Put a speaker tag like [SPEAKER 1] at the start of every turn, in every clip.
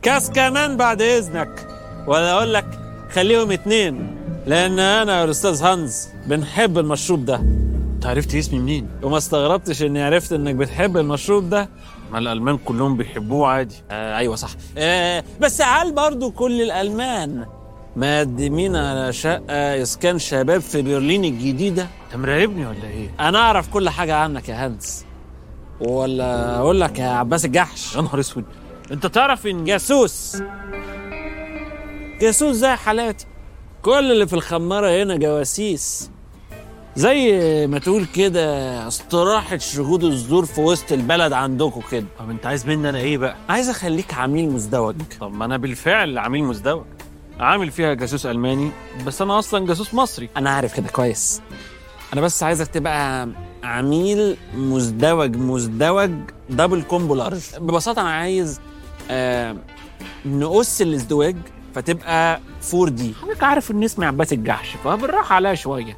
[SPEAKER 1] كاس كمان بعد اذنك ولا اقول لك خليهم اتنين لان انا والاستاذ هانز بنحب المشروب ده
[SPEAKER 2] انت عرفت اسمي منين؟
[SPEAKER 1] وما استغربتش اني عرفت انك بتحب المشروب ده
[SPEAKER 2] ما الالمان كلهم بيحبوه عادي
[SPEAKER 1] آه ايوه صح آه بس هل برضو كل الالمان مقدمين على شقه اسكان شباب في برلين الجديده
[SPEAKER 2] انت مراقبني ولا ايه؟
[SPEAKER 1] انا اعرف كل حاجه عنك يا هانز ولا اقول لك يا عباس الجحش
[SPEAKER 2] يا نهار اسود انت تعرف ان
[SPEAKER 1] جاسوس جاسوس زي حالاتي كل اللي في الخمارة هنا جواسيس زي ما تقول كده استراحة شهود الزور في وسط البلد عندكم كده
[SPEAKER 2] طب انت عايز مني انا ايه بقى؟
[SPEAKER 1] عايز اخليك عميل مزدوج
[SPEAKER 2] طب ما انا بالفعل عميل مزدوج عامل فيها جاسوس الماني بس انا اصلا جاسوس مصري
[SPEAKER 1] انا عارف كده كويس انا بس عايزك تبقى عميل مزدوج مزدوج دبل كومبو لارج ببساطة انا عايز آه نقص الازدواج فتبقى 4 دي حضرتك عارف ان اسمي عباس الجحش فبالراحة عليها شوية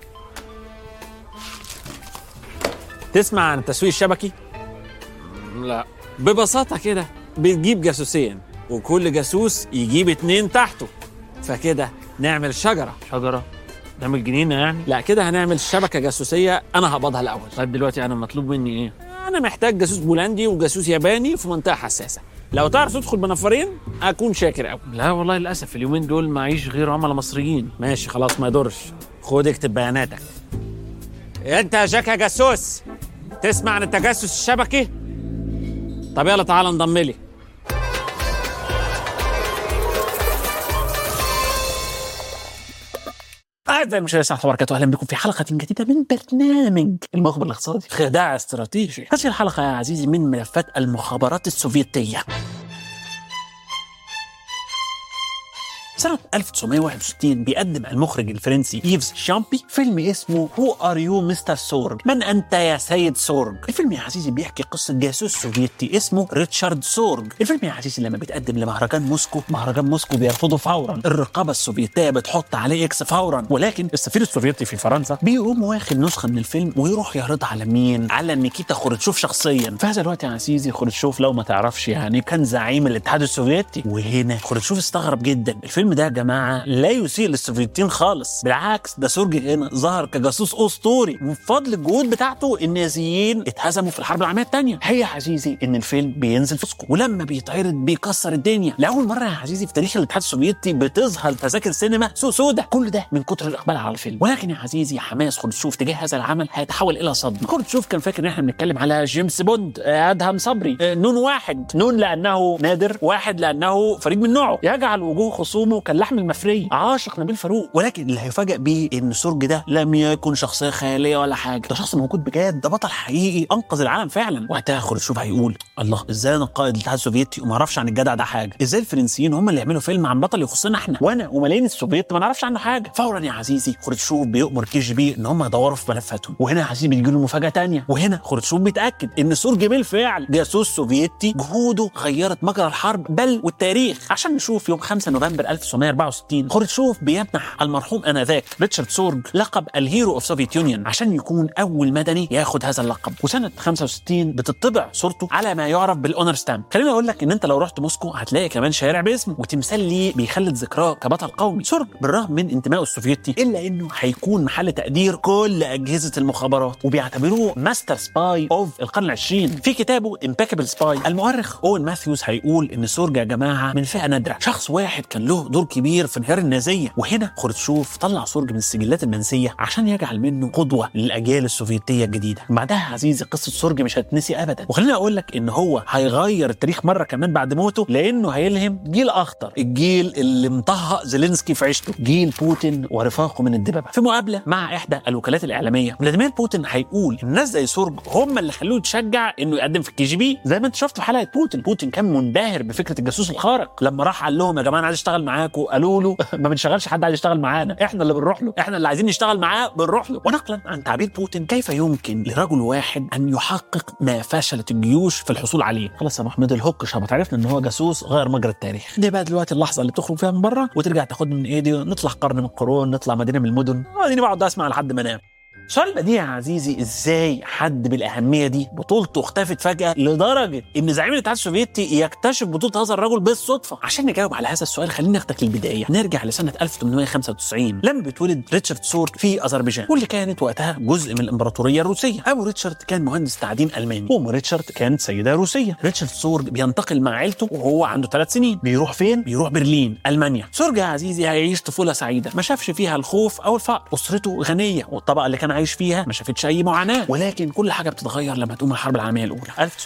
[SPEAKER 1] تسمع عن التسويق الشبكي؟
[SPEAKER 2] لا
[SPEAKER 1] ببساطة كده بتجيب جاسوسين وكل جاسوس يجيب اتنين تحته فكده نعمل شجرة
[SPEAKER 2] شجره نعمل جنينه يعني
[SPEAKER 1] لا كده هنعمل شبكة جاسوسية أنا هقبضها الأول
[SPEAKER 2] طيب دلوقتي انا مطلوب مني ايه؟
[SPEAKER 1] أنا محتاج جاسوس بولندي وجاسوس ياباني في منطقة حساسة لو تعرف تدخل بنفرين أكون شاكر أوي
[SPEAKER 2] لا والله للاسف اليومين دول معيش غير عملاء مصريين
[SPEAKER 1] ماشي خلاص ما يضرش خد اكتب بياناتك انت يا جاك يا جاسوس تسمع عن التجسس الشبكي طب يلا تعالى انضم لي أعزائي المشاهدين السلام عليكم وبركاته أهلا بكم في حلقة جديدة من برنامج المخبر الاقتصادي خداع استراتيجي هذه الحلقة يا عزيزي من ملفات المخابرات السوفيتية سنة 1961 بيقدم المخرج الفرنسي ييفز شامبي فيلم اسمه هو ار يو مستر سورج من انت يا سيد سورج الفيلم يا عزيزي بيحكي قصة جاسوس سوفيتي اسمه ريتشارد سورج الفيلم يا عزيزي لما بيتقدم لمهرجان موسكو مهرجان موسكو بيرفضه فورا الرقابة السوفيتية بتحط عليه اكس فورا ولكن السفير السوفيتي في فرنسا بيقوم واخد نسخة من الفيلم ويروح يعرضها على مين على نيكيتا خروتشوف شخصيا في هذا الوقت يا عزيزي خروتشوف لو ما تعرفش يعني كان زعيم الاتحاد السوفيتي وهنا خروتشوف استغرب جدا الفيلم ده يا جماعه لا يسيء للسوفيتيين خالص بالعكس ده سورج هنا ظهر كجاسوس اسطوري وبفضل الجهود بتاعته النازيين اتهزموا في الحرب العالميه الثانيه هي يا عزيزي ان الفيلم بينزل في موسكو ولما بيتعرض بيكسر الدنيا لاول مره يا عزيزي في تاريخ الاتحاد السوفيتي بتظهر تذاكر سينما سوق سودا كل ده من كتر الاقبال على الفيلم ولكن يا عزيزي حماس خروتشوف تجاه هذا العمل هيتحول الى صدمه خروتشوف كان فاكر ان احنا بنتكلم على جيمس بوند آه، ادهم صبري آه، نون واحد نون لانه نادر واحد لانه فريد من نوعه يجعل وجوه خصومه كاللحم المفري عاشق نبيل فاروق ولكن اللي هيفاجئ بيه ان سورج ده لم يكن شخصيه خياليه ولا حاجه ده شخص موجود بجد ده بطل حقيقي انقذ العالم فعلا وقتها خروتشوف هيقول الله ازاي انا قائد الاتحاد السوفيتي وما اعرفش عن الجدع ده حاجه ازاي الفرنسيين هم اللي يعملوا فيلم عن بطل يخصنا احنا وانا وملايين السوفيت ما نعرفش عنه حاجه فورا يا عزيزي خروتشوف بيؤمر كي جي بي ان هم يدوروا في ملفاتهم وهنا يا عزيزي بتجي له مفاجاه تانية وهنا خروتشوف بيتاكد ان سورج بالفعل جاسوس سوفيتي جهوده غيرت مجرى الحرب بل والتاريخ عشان نشوف يوم 5 نوفمبر 1964 خروتشوف بيمنح المرحوم انذاك ريتشارد سورج لقب الهيرو اوف سوفيت يونيون عشان يكون اول مدني ياخد هذا اللقب وسنه 65 بتطبع صورته على ما يعرف بالاونر ستامب خليني اقول لك ان انت لو رحت موسكو هتلاقي كمان شارع باسمه وتمثال ليه بيخلد ذكراه كبطل قومي سورج بالرغم من انتمائه السوفيتي الا انه هيكون محل تقدير كل اجهزه المخابرات وبيعتبروه ماستر سباي اوف القرن العشرين في كتابه امباكبل سباي المؤرخ اوين ماثيوز هيقول ان سورج يا جماعه من فئه نادره شخص واحد كان له دور كبير في انهيار النازيه وهنا خروتشوف طلع سورج من السجلات المنسيه عشان يجعل منه قدوه للاجيال السوفيتيه الجديده بعدها يا عزيزي قصه سورج مش هتنسي ابدا وخليني اقول لك ان هو هيغير التاريخ مره كمان بعد موته لانه هيلهم جيل اخطر الجيل اللي مطهق زيلينسكي في عيشته جيل بوتين ورفاقه من الدببه في مقابله مع احدى الوكالات الاعلاميه فلاديمير بوتين هيقول الناس زي سورج هم اللي خلوه يتشجع انه يقدم في الكي جي بي زي ما انت شفت في حلقه بوتين بوتين كان منبهر بفكره الجاسوس الخارق لما راح قال لهم يا جماعه انا عايز اشتغل معاكم قالوا له ما بنشغلش حد عايز يشتغل معانا احنا اللي بنروح له احنا اللي عايزين نشتغل معاه بنروح له ونقلا عن تعبير بوتين كيف يمكن لرجل واحد ان يحقق ما فشلت الجيوش في الحصول عليه خلاص يا محمود الهوك شبط عرفنا ان هو جاسوس غير مجرى التاريخ دي بقى دلوقتي اللحظه اللي تخرج فيها من بره وترجع تاخدني من ايدي نطلع قرن من القرون نطلع مدينه من المدن اديني بقعد اسمع لحد ما انام سؤال بديهي يا عزيزي ازاي حد بالاهميه دي بطولته اختفت فجاه لدرجه ان زعيم الاتحاد السوفيتي يكتشف بطوله هذا الرجل بالصدفه عشان نجاوب على هذا السؤال خلينا ناخدك للبدايه نرجع لسنه 1895 لما بيتولد ريتشارد سورد في اذربيجان واللي كانت وقتها جزء من الامبراطوريه الروسيه ابو ريتشارد كان مهندس تعدين الماني وام ريتشارد كانت سيده روسيه ريتشارد سورد بينتقل مع عيلته وهو عنده ثلاث سنين بيروح فين بيروح برلين المانيا سورج يا عزيزي هيعيش طفوله سعيده ما شافش فيها الخوف او الفقر اسرته غنيه والطبقه اللي كان عايش فيها ما شافتش اي معاناه ولكن كل حاجه بتتغير لما تقوم الحرب العالميه الاولى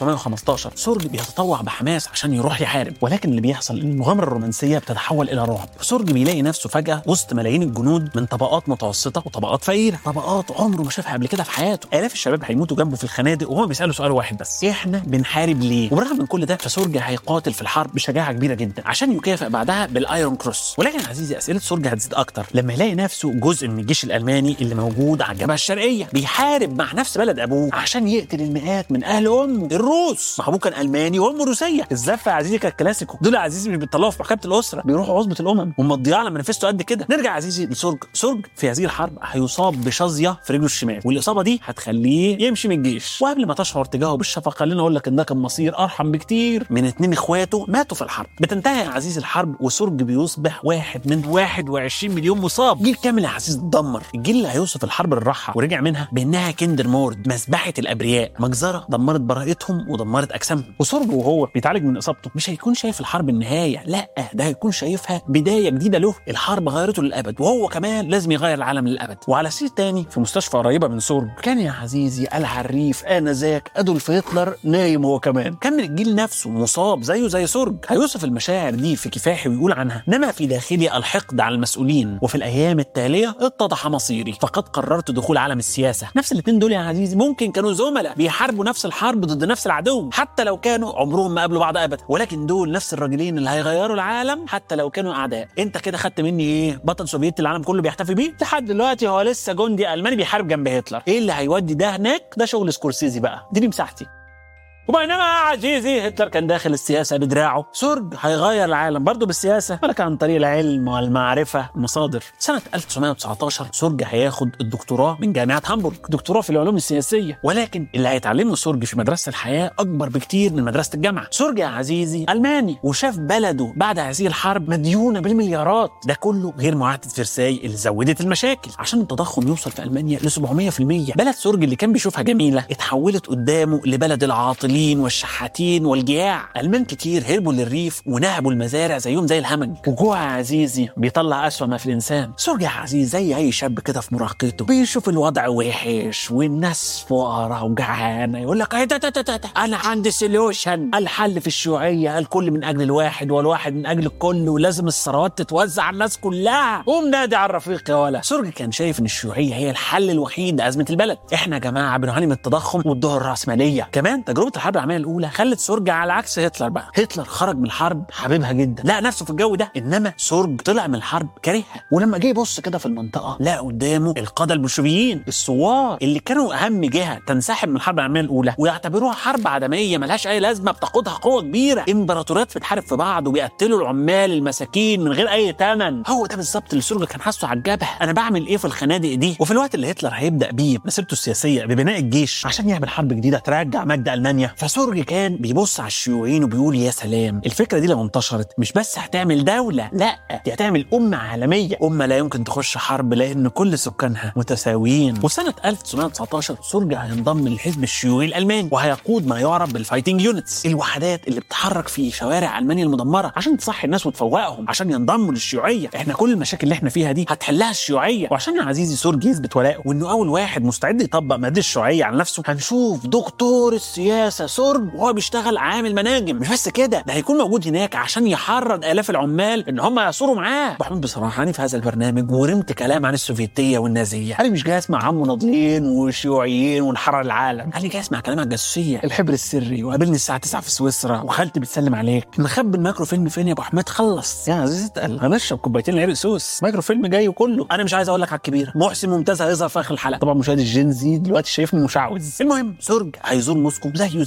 [SPEAKER 1] 1915 سورج بيتطوع بحماس عشان يروح يحارب ولكن اللي بيحصل ان المغامره الرومانسيه بتتحول الى رعب سورج بيلاقي نفسه فجاه وسط ملايين الجنود من طبقات متوسطه وطبقات فقيره طبقات عمره ما شافها قبل كده في حياته الاف الشباب هيموتوا جنبه في الخنادق وهو بيساله سؤال واحد بس احنا بنحارب ليه وبرغم من كل ده فسورج هيقاتل في الحرب بشجاعه كبيره جدا عشان يكافئ بعدها بالايرون كروس ولكن عزيزي اسئله سورج هتزيد اكتر لما يلاقي نفسه جزء من الجيش الالماني اللي موجود على الجبهه الشرقيه بيحارب مع نفس بلد ابوه عشان يقتل المئات من اهل امه الروس ما ابوه كان الماني وامه روسيه الزفه يا عزيزي كانت كلاسيكو دول يا عزيزي مش بيطلعوا في محكمه الاسره بيروحوا عصبه الامم ومضيعه على مانيفستو قد كده نرجع يا عزيزي لسورج سورج في هذه الحرب هيصاب بشظيه في رجله الشمال والاصابه دي هتخليه يمشي من الجيش وقبل ما تشعر تجاهه بالشفقه خليني اقول لك ان ده كان مصير ارحم بكتير من اتنين اخواته ماتوا في الحرب بتنتهي يا عزيزي الحرب وسورج بيصبح واحد من 21 مليون مصاب جيل كامل يا عزيز اتدمر الجيل اللي هيوصف الحرب اللي راحها ورجع منها بانها كندر مورد مذبحه الابرياء مجزره دمرت براءتهم ودمرت اجسامهم وسورج وهو بيتعالج من اصابته مش هيكون شايف الحرب النهايه لا ده هيكون شايفها بدايه جديده له الحرب غيرته للابد وهو كمان لازم يغير العالم للابد وعلى سير تاني في مستشفى قريبه من سورج كان يا عزيزي العريف انذاك ادولف هتلر نايم هو كمان كان من الجيل نفسه مصاب زيه زي سورج هيوصف المشاعر دي في كفاحي ويقول عنها نما في داخلي الحقد على المسؤولين وفي الايام التاليه اتضح مصيري فقد قررت دخول عالم السياسه نفس الاثنين دول يا عزيزي ممكن كانوا زملاء بيحاربوا نفس الحرب ضد نفس العدو حتى لو كانوا عمرهم ما قابلوا بعض ابدا ولكن دول نفس الراجلين اللي هيغيروا العالم حتى لو كانوا اعداء انت كده خدت مني ايه بطل سوفيتي العالم كله بيحتفي بيه لحد دلوقتي هو لسه جندي الماني بيحارب جنب هتلر ايه اللي هيودي ده هناك ده شغل سكورسيزي بقى دي مساحتي وبينما يا عزيزي هتلر كان داخل السياسه بدراعه سورج هيغير العالم برضه بالسياسه ولكن عن طريق العلم والمعرفه المصادر سنه 1919 سورج هياخد الدكتوراه من جامعه هامبورغ دكتوراه في العلوم السياسيه ولكن اللي هيتعلمه سورج في مدرسه الحياه اكبر بكتير من مدرسه الجامعه سورج يا عزيزي الماني وشاف بلده بعد هذه الحرب مديونه بالمليارات ده كله غير معاهده فرساي اللي زودت المشاكل عشان التضخم يوصل في المانيا ل 700% بلد سورج اللي كان بيشوفها جميله اتحولت قدامه لبلد العاطلين العاطلين والشحاتين والجياع المان كتير هربوا للريف ونهبوا المزارع زيهم زي الهمج وجوع يا عزيزي بيطلع اسوأ ما في الانسان سورج يا عزيزي زي اي شاب كده في مراهقته بيشوف الوضع وحش والناس فقراء وجعانه يقول لك ايه ده ده ده ده انا عندي سوليوشن الحل في الشيوعيه الكل من اجل الواحد والواحد من اجل الكل ولازم الثروات تتوزع على الناس كلها قوم نادي على الرفيق يا ولا سورج كان شايف ان الشيوعيه هي الحل الوحيد لازمه البلد احنا يا جماعه بنعاني من التضخم والدول الراسماليه كمان تجربه الحرب العالميه الاولى خلت سورج على عكس هتلر بقى هتلر خرج من الحرب حبيبها جدا لقى نفسه في الجو ده انما سورج طلع من الحرب كارهها ولما جه يبص كده في المنطقه لقى قدامه القاده البولشويين الثوار اللي كانوا اهم جهه تنسحب من الحرب العالميه الاولى ويعتبروها حرب عدميه ملهاش اي لازمه بتقودها قوه كبيره امبراطوريات بتحارب في بعض وبيقتلوا العمال المساكين من غير اي ثمن هو ده بالظبط اللي سورج كان حاسه على الجبهه انا بعمل ايه في الخنادق دي وفي الوقت اللي هتلر هيبدا بيه مسيرته السياسيه ببناء الجيش عشان يعمل حرب جديده ترجع مجد المانيا فسورج كان بيبص على الشيوعيين وبيقول يا سلام الفكره دي لو انتشرت مش بس هتعمل دوله لا دي هتعمل امه عالميه امه لا يمكن تخش حرب لان كل سكانها متساويين وسنه 1919 سورج هينضم للحزب الشيوعي الالماني وهيقود ما يعرف بالفايتنج يونتس الوحدات اللي بتتحرك في شوارع المانيا المدمره عشان تصحي الناس وتفوقهم عشان ينضموا للشيوعيه احنا كل المشاكل اللي احنا فيها دي هتحلها الشيوعيه وعشان يا عزيزي سورج يثبت ولاءه وانه اول واحد مستعد يطبق مبادئ الشيوعيه على نفسه هنشوف دكتور السياسه سورج وهو بيشتغل عامل مناجم مش بس كده ده هيكون موجود هناك عشان يحرض الاف العمال ان هم يثوروا معاه محمود بصراحه انا في هذا البرنامج ورمت كلام عن السوفيتيه والنازيه انا مش جاي اسمع عن مناضلين وشيوعيين ونحرر العالم انا جاي اسمع كلام عن الجاسوسيه الحبر السري وقابلني الساعه 9 في سويسرا وخالتي بتسلم عليك مخبي المايكرو فيلم فين يا ابو حماد خلص يا عزيزي اتقل هنشرب كوبايتين العرق سوس مايكرو فيلم جاي وكله انا مش عايز اقول لك على الكبيره محسن ممتاز هيظهر في اخر الحلقه طبعا مشاهد الجين زي دلوقتي شايفني مشعوذ المهم سورج هيزور موسكو زيه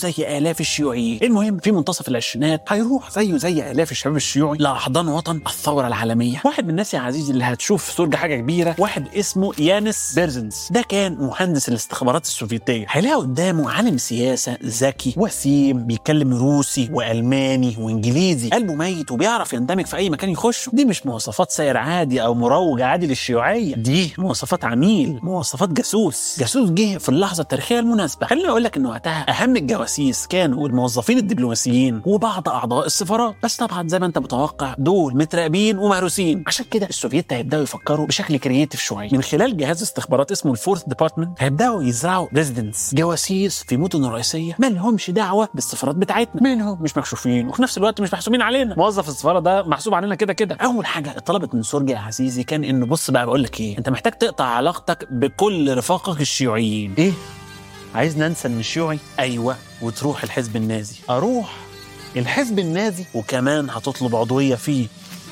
[SPEAKER 1] زي الاف الشيوعيين المهم في منتصف العشرينات هيروح زيه زي الاف الشباب الشيوعي لاحضان وطن الثوره العالميه واحد من الناس يا عزيزي اللي هتشوف في سورجا حاجه كبيره واحد اسمه يانس بيرزنس ده كان مهندس الاستخبارات السوفيتيه هيلاقي قدامه عالم سياسه ذكي وسيم بيتكلم روسي والماني وانجليزي قلبه ميت وبيعرف يندمج في اي مكان يخشه دي مش مواصفات سائر عادي او مروج عادي للشيوعيه دي مواصفات عميل مواصفات جاسوس جاسوس جه في اللحظه التاريخيه المناسبه خليني اقول لك ان وقتها اهم الجواسيس كانوا الموظفين الدبلوماسيين وبعض اعضاء السفارات بس طبعا زي ما انت متوقع دول متراقبين ومهروسين عشان كده السوفييت هيبداوا يفكروا بشكل كرييتيف شويه من خلال جهاز استخبارات اسمه الفورث ديبارتمنت هيبداوا يزرعوا ريزيدنس جواسيس في مدن رئيسيه ما لهمش دعوه بالسفارات بتاعتنا منهم مش مكشوفين وفي نفس الوقت مش محسوبين علينا موظف السفاره ده محسوب علينا كده كده اول حاجه اتطلبت من سورجي يا عزيزي كان انه بص بقى بقول لك ايه انت محتاج تقطع علاقتك بكل رفاقك الشيوعيين ايه عايز ننسى ان الشيوعي ايوه وتروح الحزب النازي اروح الحزب النازي وكمان هتطلب عضويه فيه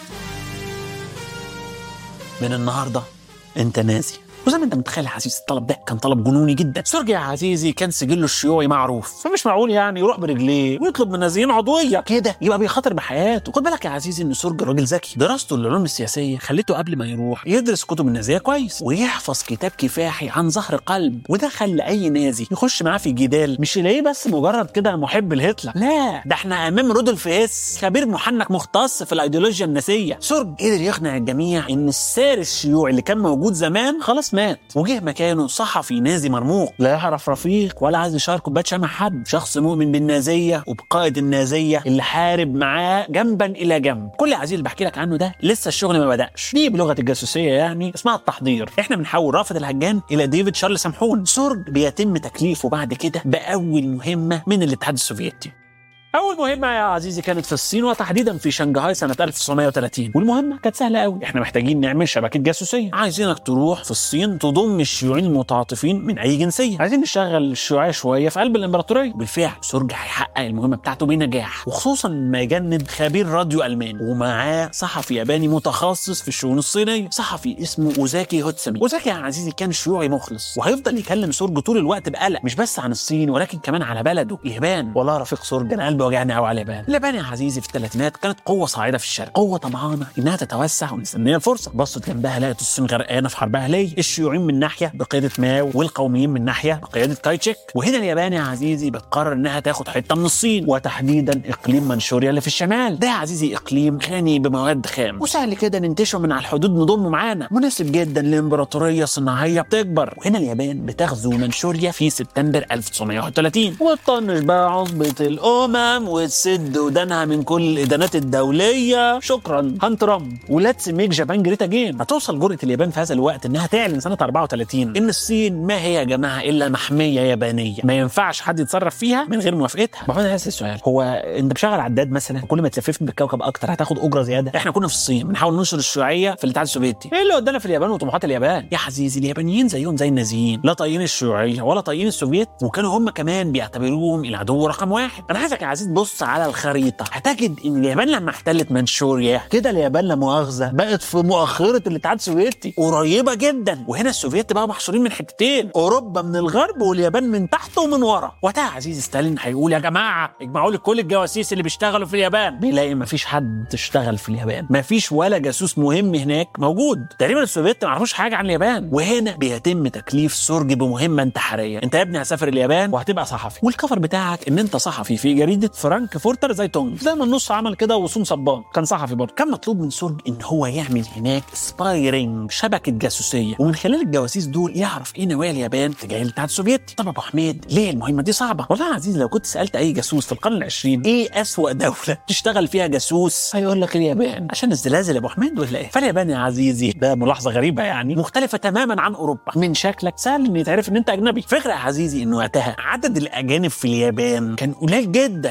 [SPEAKER 1] من النهارده انت نازي وزي ما انت متخيل يا عزيزي الطلب ده كان طلب جنوني جدا سورجي يا عزيزي كان سجله الشيوعي معروف فمش معقول يعني يروح برجليه ويطلب من النازيين عضويه كده يبقى بيخاطر بحياته خد بالك يا عزيزي ان سورجي راجل ذكي دراسته للعلوم السياسيه خلته قبل ما يروح يدرس كتب النازيه كويس ويحفظ كتاب كفاحي عن ظهر قلب وده خلى اي نازي يخش معاه في جدال مش يلاقيه بس مجرد كده محب لهتلر لا ده احنا امام رودولف هيس خبير محنك مختص في الايديولوجيا النازيه سورج قدر يقنع الجميع ان السار الشيوعي اللي كان موجود زمان خلاص مات وجه مكانه صحفي نازي مرموق لا يعرف رفيق ولا عايز يشارك كوبايه شاي مع حد شخص مؤمن بالنازيه وبقائد النازيه اللي حارب معاه جنبا الى جنب كل عزيز اللي بحكي لك عنه ده لسه الشغل ما بداش دي بلغه الجاسوسيه يعني اسمها التحضير احنا بنحول رافض الهجان الى ديفيد شارل سمحون سورج بيتم تكليفه بعد كده باول مهمه من الاتحاد السوفيتي أول مهمة يا عزيزي كانت في الصين وتحديدا في شنغهاي سنة 1930 والمهمة كانت سهلة قوي احنا محتاجين نعمل شبكة جاسوسية عايزينك تروح في الصين تضم الشيوعيين المتعاطفين من أي جنسية عايزين نشغل الشيوعية شوية في قلب الإمبراطورية بالفعل سورج هيحقق المهمة بتاعته بنجاح وخصوصا لما يجند خبير راديو ألماني ومعاه صحفي ياباني متخصص في الشؤون الصينية صحفي اسمه أوزاكي هوتسامي أوزاكي يا عزيزي كان شيوعي مخلص وهيفضل يكلم سورج طول الوقت بقلق مش بس عن الصين ولكن كمان على بلده اليابان والله رفيق سورج أنا قلبي وجعني قوي على اليابان اليابان يا عزيزي في الثلاثينات كانت قوه صاعده في الشرق قوه طمعانه انها تتوسع ومستنيه الفرصه بصت جنبها لقت الصين غرقانه في حرب اهليه الشيوعيين من ناحيه بقياده ماو والقوميين من ناحيه بقياده كايتشيك وهنا اليابان يا عزيزي بتقرر انها تاخد حته من الصين وتحديدا اقليم منشوريا اللي في الشمال ده يا عزيزي اقليم غني بمواد خام وسهل كده ننتشر من على الحدود نضمه معانا مناسب جدا لامبراطوريه صناعيه بتكبر وهنا اليابان بتغزو منشوريا في سبتمبر 1931 وتطنش بقى عصبه الامم وتسد ودانها من كل الادانات الدوليه شكرا هانت رام ولاتس ميك جابان جريت اجين هتوصل جرأه اليابان في هذا الوقت انها تعلن سنه 34 ان الصين ما هي يا جماعه الا محميه يابانيه ما ينفعش حد يتصرف فيها من غير موافقتها ما هو انا هسال السؤال هو انت بشغل عداد مثلا كل ما تلففني بالكوكب اكتر هتاخد اجره زياده احنا كنا في الصين بنحاول ننشر الشيوعيه في الاتحاد السوفيتي ايه اللي ودانا في اليابان وطموحات اليابان يا عزيزي اليابانيين زيهم زي النازيين لا طايقين الشيوعيه ولا طايقين السوفيت وكانوا هم كمان بيعتبروهم العدو رقم واحد انا عايزك يا عزيز تبص على الخريطه هتجد ان اليابان لما احتلت منشوريا كده اليابان لا مؤاخذه بقت في مؤخره الاتحاد السوفيتي قريبه جدا وهنا السوفيت بقى محصورين من حتتين اوروبا من الغرب واليابان من تحت ومن ورا وقتها عزيزي ستالين هيقول يا جماعه اجمعوا لي كل الجواسيس اللي بيشتغلوا في اليابان بيلاقي مفيش حد اشتغل في اليابان مفيش ولا جاسوس مهم هناك موجود تقريبا السوفيت ما يعرفوش حاجه عن اليابان وهنا بيتم تكليف سورج بمهمه انتحاريه انت يا ابني هسافر اليابان وهتبقى صحفي والكفر بتاعك ان انت صحفي في جريده فرانك فورتر زي تونج زي ما النص عمل كده وصوم صبان كان صحفي برضه كان مطلوب من سورج ان هو يعمل هناك سبايرنج شبكه جاسوسيه ومن خلال الجواسيس دول يعرف ايه نوايا اليابان تجاه الاتحاد السوفيتي طب ابو حميد ليه المهمه دي صعبه والله يا عزيزي لو كنت سالت اي جاسوس في القرن العشرين ايه اسوأ دوله تشتغل فيها جاسوس هيقول لك اليابان عشان الزلازل يا ابو حميد ولا ايه فاليابان يا عزيزي ده ملاحظه غريبه يعني مختلفه تماما عن اوروبا من شكلك سهل ان يتعرف ان انت اجنبي فكره يا عزيزي ان وقتها عدد الاجانب في اليابان كان قليل جدا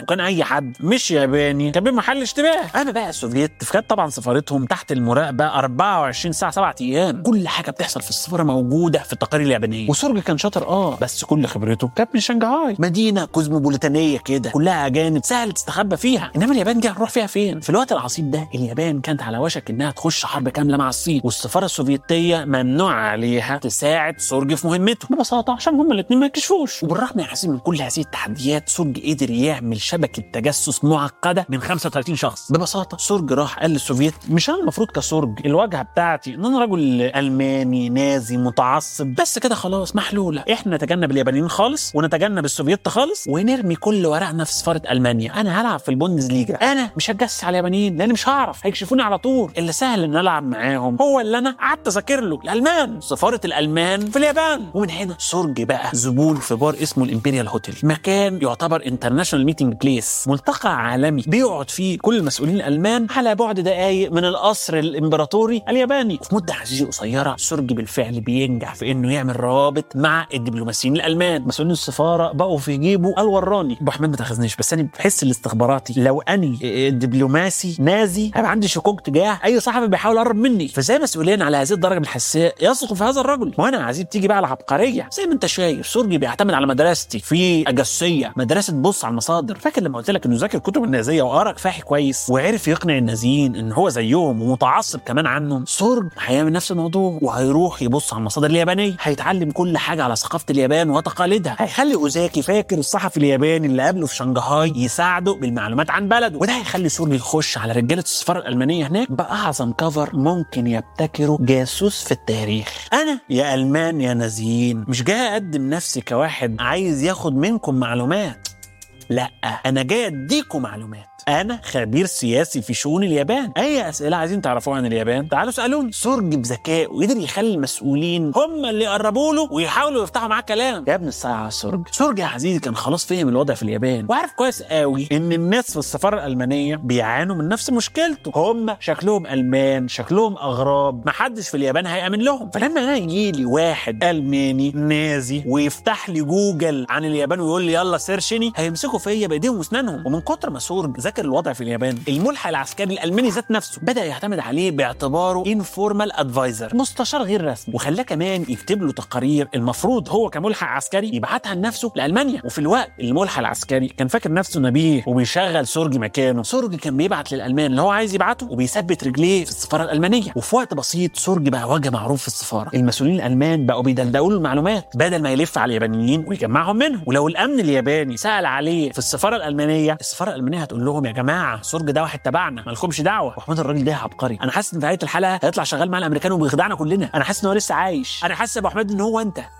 [SPEAKER 1] كان اي حد مش ياباني كان بمحل اشتباه اما بقى السوفييت فكانت طبعا سفارتهم تحت المراقبه 24 ساعه 7 ايام كل حاجه بتحصل في السفاره موجوده في التقارير اليابانيه وسورج كان شاطر اه بس كل خبرته كانت من شنغهاي مدينه كوزموبوليتانيه كده كلها اجانب سهل تستخبى فيها انما اليابان دي هنروح فيها فين في الوقت العصيب ده اليابان كانت على وشك انها تخش حرب كامله مع الصين والسفاره السوفيتيه ممنوع عليها تساعد سورج في مهمته ببساطه عشان هما الاثنين ما يكشفوش وبالرغم يا حسين من كل هذه التحديات سورج قدر يعمل شبكه تجسس معقده من 35 شخص ببساطه سورج راح قال للسوفيت مش انا المفروض كسورج الواجهه بتاعتي ان انا رجل الماني نازي متعصب بس كده خلاص محلوله احنا نتجنب اليابانيين خالص ونتجنب السوفيت خالص ونرمي كل ورقنا في سفاره المانيا انا هلعب في البوندسليجا انا مش هتجسس على اليابانيين لان مش هعرف هيكشفوني على طول اللي سهل ان العب معاهم هو اللي انا قعدت اذاكر له الالمان سفاره الالمان في اليابان ومن هنا سورج بقى زبون في بار اسمه الامبريال هوتيل مكان يعتبر انترناشونال ميتنج بليس ملتقى عالمي بيقعد فيه كل المسؤولين الالمان على بعد دقائق من القصر الامبراطوري الياباني وفي مده عزيزي قصيره سورج بالفعل بينجح في انه يعمل روابط مع الدبلوماسيين الالمان مسؤولين السفاره بقوا في جيبه الوراني ابو حميد ما تاخذنيش بس انا بحس الاستخباراتي لو اني دبلوماسي نازي هيبقى عندي شكوك تجاه اي صحفي بيحاول يقرب مني فزي مسؤولين على هذه الدرجه من الحساسيه يثقوا في هذا الرجل وانا عايزين تيجي بقى العبقريه زي ما انت شايف سورجي بيعتمد على مدرستي في اجسيه مدرسه بص على المصادر فاكر لما قلت لك انه ذاكر كتب النازيه وقرا كفاحي كويس وعرف يقنع النازيين ان هو زيهم ومتعصب كمان عنهم سورج هيعمل نفس الموضوع وهيروح يبص على المصادر اليابانيه هيتعلم كل حاجه على ثقافه اليابان وتقاليدها هيخلي اوزاكي فاكر الصحفي الياباني اللي قابله في شنغهاي يساعده بالمعلومات عن بلده وده هيخلي سورج يخش على رجاله السفاره الالمانيه هناك باعظم كفر ممكن يبتكره جاسوس في التاريخ انا يا المان يا نازيين مش جاي اقدم نفسي كواحد عايز ياخد منكم معلومات لا انا جاي اديكم معلومات انا خبير سياسي في شؤون اليابان اي اسئله عايزين تعرفوها عن اليابان تعالوا اسالوني سورج بذكائه قدر يخلي المسؤولين هم اللي يقربوا له ويحاولوا يفتحوا معاه كلام يا ابن الساعه سورج سورج يا عزيزي كان خلاص فهم الوضع في اليابان وعارف كويس قوي ان الناس في السفاره الالمانيه بيعانوا من نفس مشكلته هم شكلهم المان شكلهم اغراب محدش في اليابان هيامن لهم فلما انا يجي لي واحد الماني نازي ويفتح لي جوجل عن اليابان ويقول لي يلا سيرشني هيمسكوا فيا بايديهم واسنانهم ومن كتر ما سورج ذاكر الوضع في اليابان الملحق العسكري الالماني ذات نفسه بدا يعتمد عليه باعتباره انفورمال ادفايزر مستشار غير رسمي وخلاه كمان يكتب له تقارير المفروض هو كملحق عسكري يبعتها لنفسه لالمانيا وفي الوقت الملحق العسكري كان فاكر نفسه نبيه وبيشغل سورج مكانه سورج كان بيبعت للالمان اللي هو عايز يبعته وبيثبت رجليه في السفاره الالمانيه وفي وقت بسيط سورج بقى وجه معروف في السفاره المسؤولين الالمان بقوا بيدلدقوا له المعلومات بدل ما يلف على اليابانيين ويجمعهم منهم ولو الامن الياباني سال عليه في السفاره الالمانيه السفاره الالمانيه هتقول لهم يا جماعه سورج ده واحد تبعنا مالكمش دعوه وحمد الراجل ده عبقري انا حاسس ان في نهايه الحلقه هيطلع شغال مع الامريكان وبيخدعنا كلنا انا حاسس ان هو لسه عايش انا حاسس يا ابو حميد ان هو انت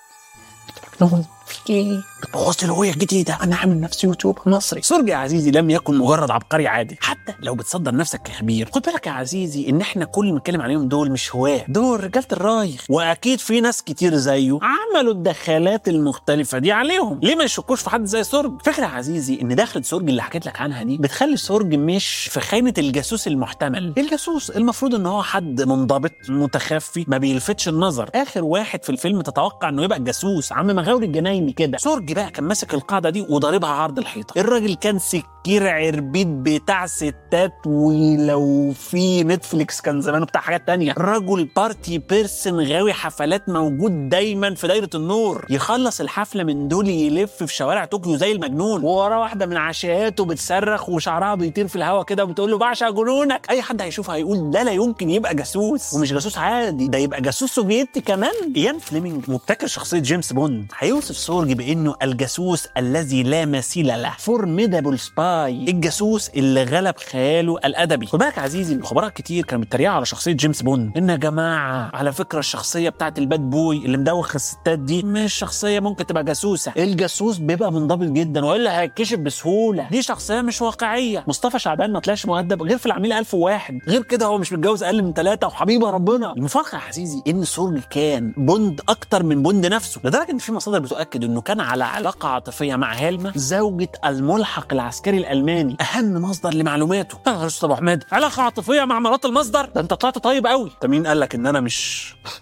[SPEAKER 1] في ايه؟ بتبوظ الهويه الجديده انا عامل نفسي يوتيوب مصري سورج يا عزيزي لم يكن مجرد عبقري عادي حتى لو بتصدر نفسك كخبير خد بالك يا عزيزي ان احنا كل اللي بنتكلم عليهم دول مش هواه دول رجاله الرايخ واكيد في ناس كتير زيه عملوا الدخلات المختلفه دي عليهم ليه ما يشكوش في حد زي سورج فكره يا عزيزي ان دخلة سورج اللي حكيت لك عنها دي بتخلي سورج مش في خانه الجاسوس المحتمل الجاسوس المفروض ان هو حد منضبط متخفي ما بيلفتش النظر اخر واحد في الفيلم تتوقع انه يبقى جاسوس عم مغاوري الجنايني كده سورج بقى كان ماسك القاعده دي وضاربها عرض الحيطه الراجل كان سكير عربيد بتاع ستات ولو في نتفليكس كان زمانه بتاع حاجات تانية رجل بارتي بيرسون غاوي حفلات موجود دايما في دايره النور يخلص الحفله من دول يلف في شوارع طوكيو زي المجنون ووراه واحده من عشاقاته بتصرخ وشعرها بيطير في الهواء كده وبتقول له بعشق جنونك اي حد هيشوفها هيقول ده لا يمكن يبقى جاسوس ومش جاسوس عادي ده يبقى جاسوس سوفيتي كمان ايان فليمنج مبتكر شخصيه جيمس بوند هيوصف سورج بانه الجاسوس الذي لا مثيل له فورميدابل سباي الجاسوس اللي غلب خياله الادبي خد بالك يا عزيزي الخبراء كتير كانوا بيتريقوا على شخصيه جيمس بوند ان يا جماعه على فكره الشخصيه بتاعت الباد بوي اللي مدوخ الستات دي مش شخصيه ممكن تبقى جاسوسه الجاسوس بيبقى منضبط جدا والا هيتكشف بسهوله دي شخصيه مش واقعيه مصطفى شعبان ما طلعش مؤدب غير في العميل 1001 غير كده هو مش متجوز اقل من ثلاثه وحبيبه ربنا المفارقه يا عزيزي ان سورج كان بوند اكتر من بوند نفسه لدرجه ان في مصادر بتؤكد انه كان على علاقه عاطفيه مع هيلما زوجة الملحق العسكري الالماني اهم مصدر لمعلوماته يا استاذ ابو حماد علاقه عاطفيه مع مرات المصدر ده انت طلعت طيب قوي انت مين قال لك ان انا مش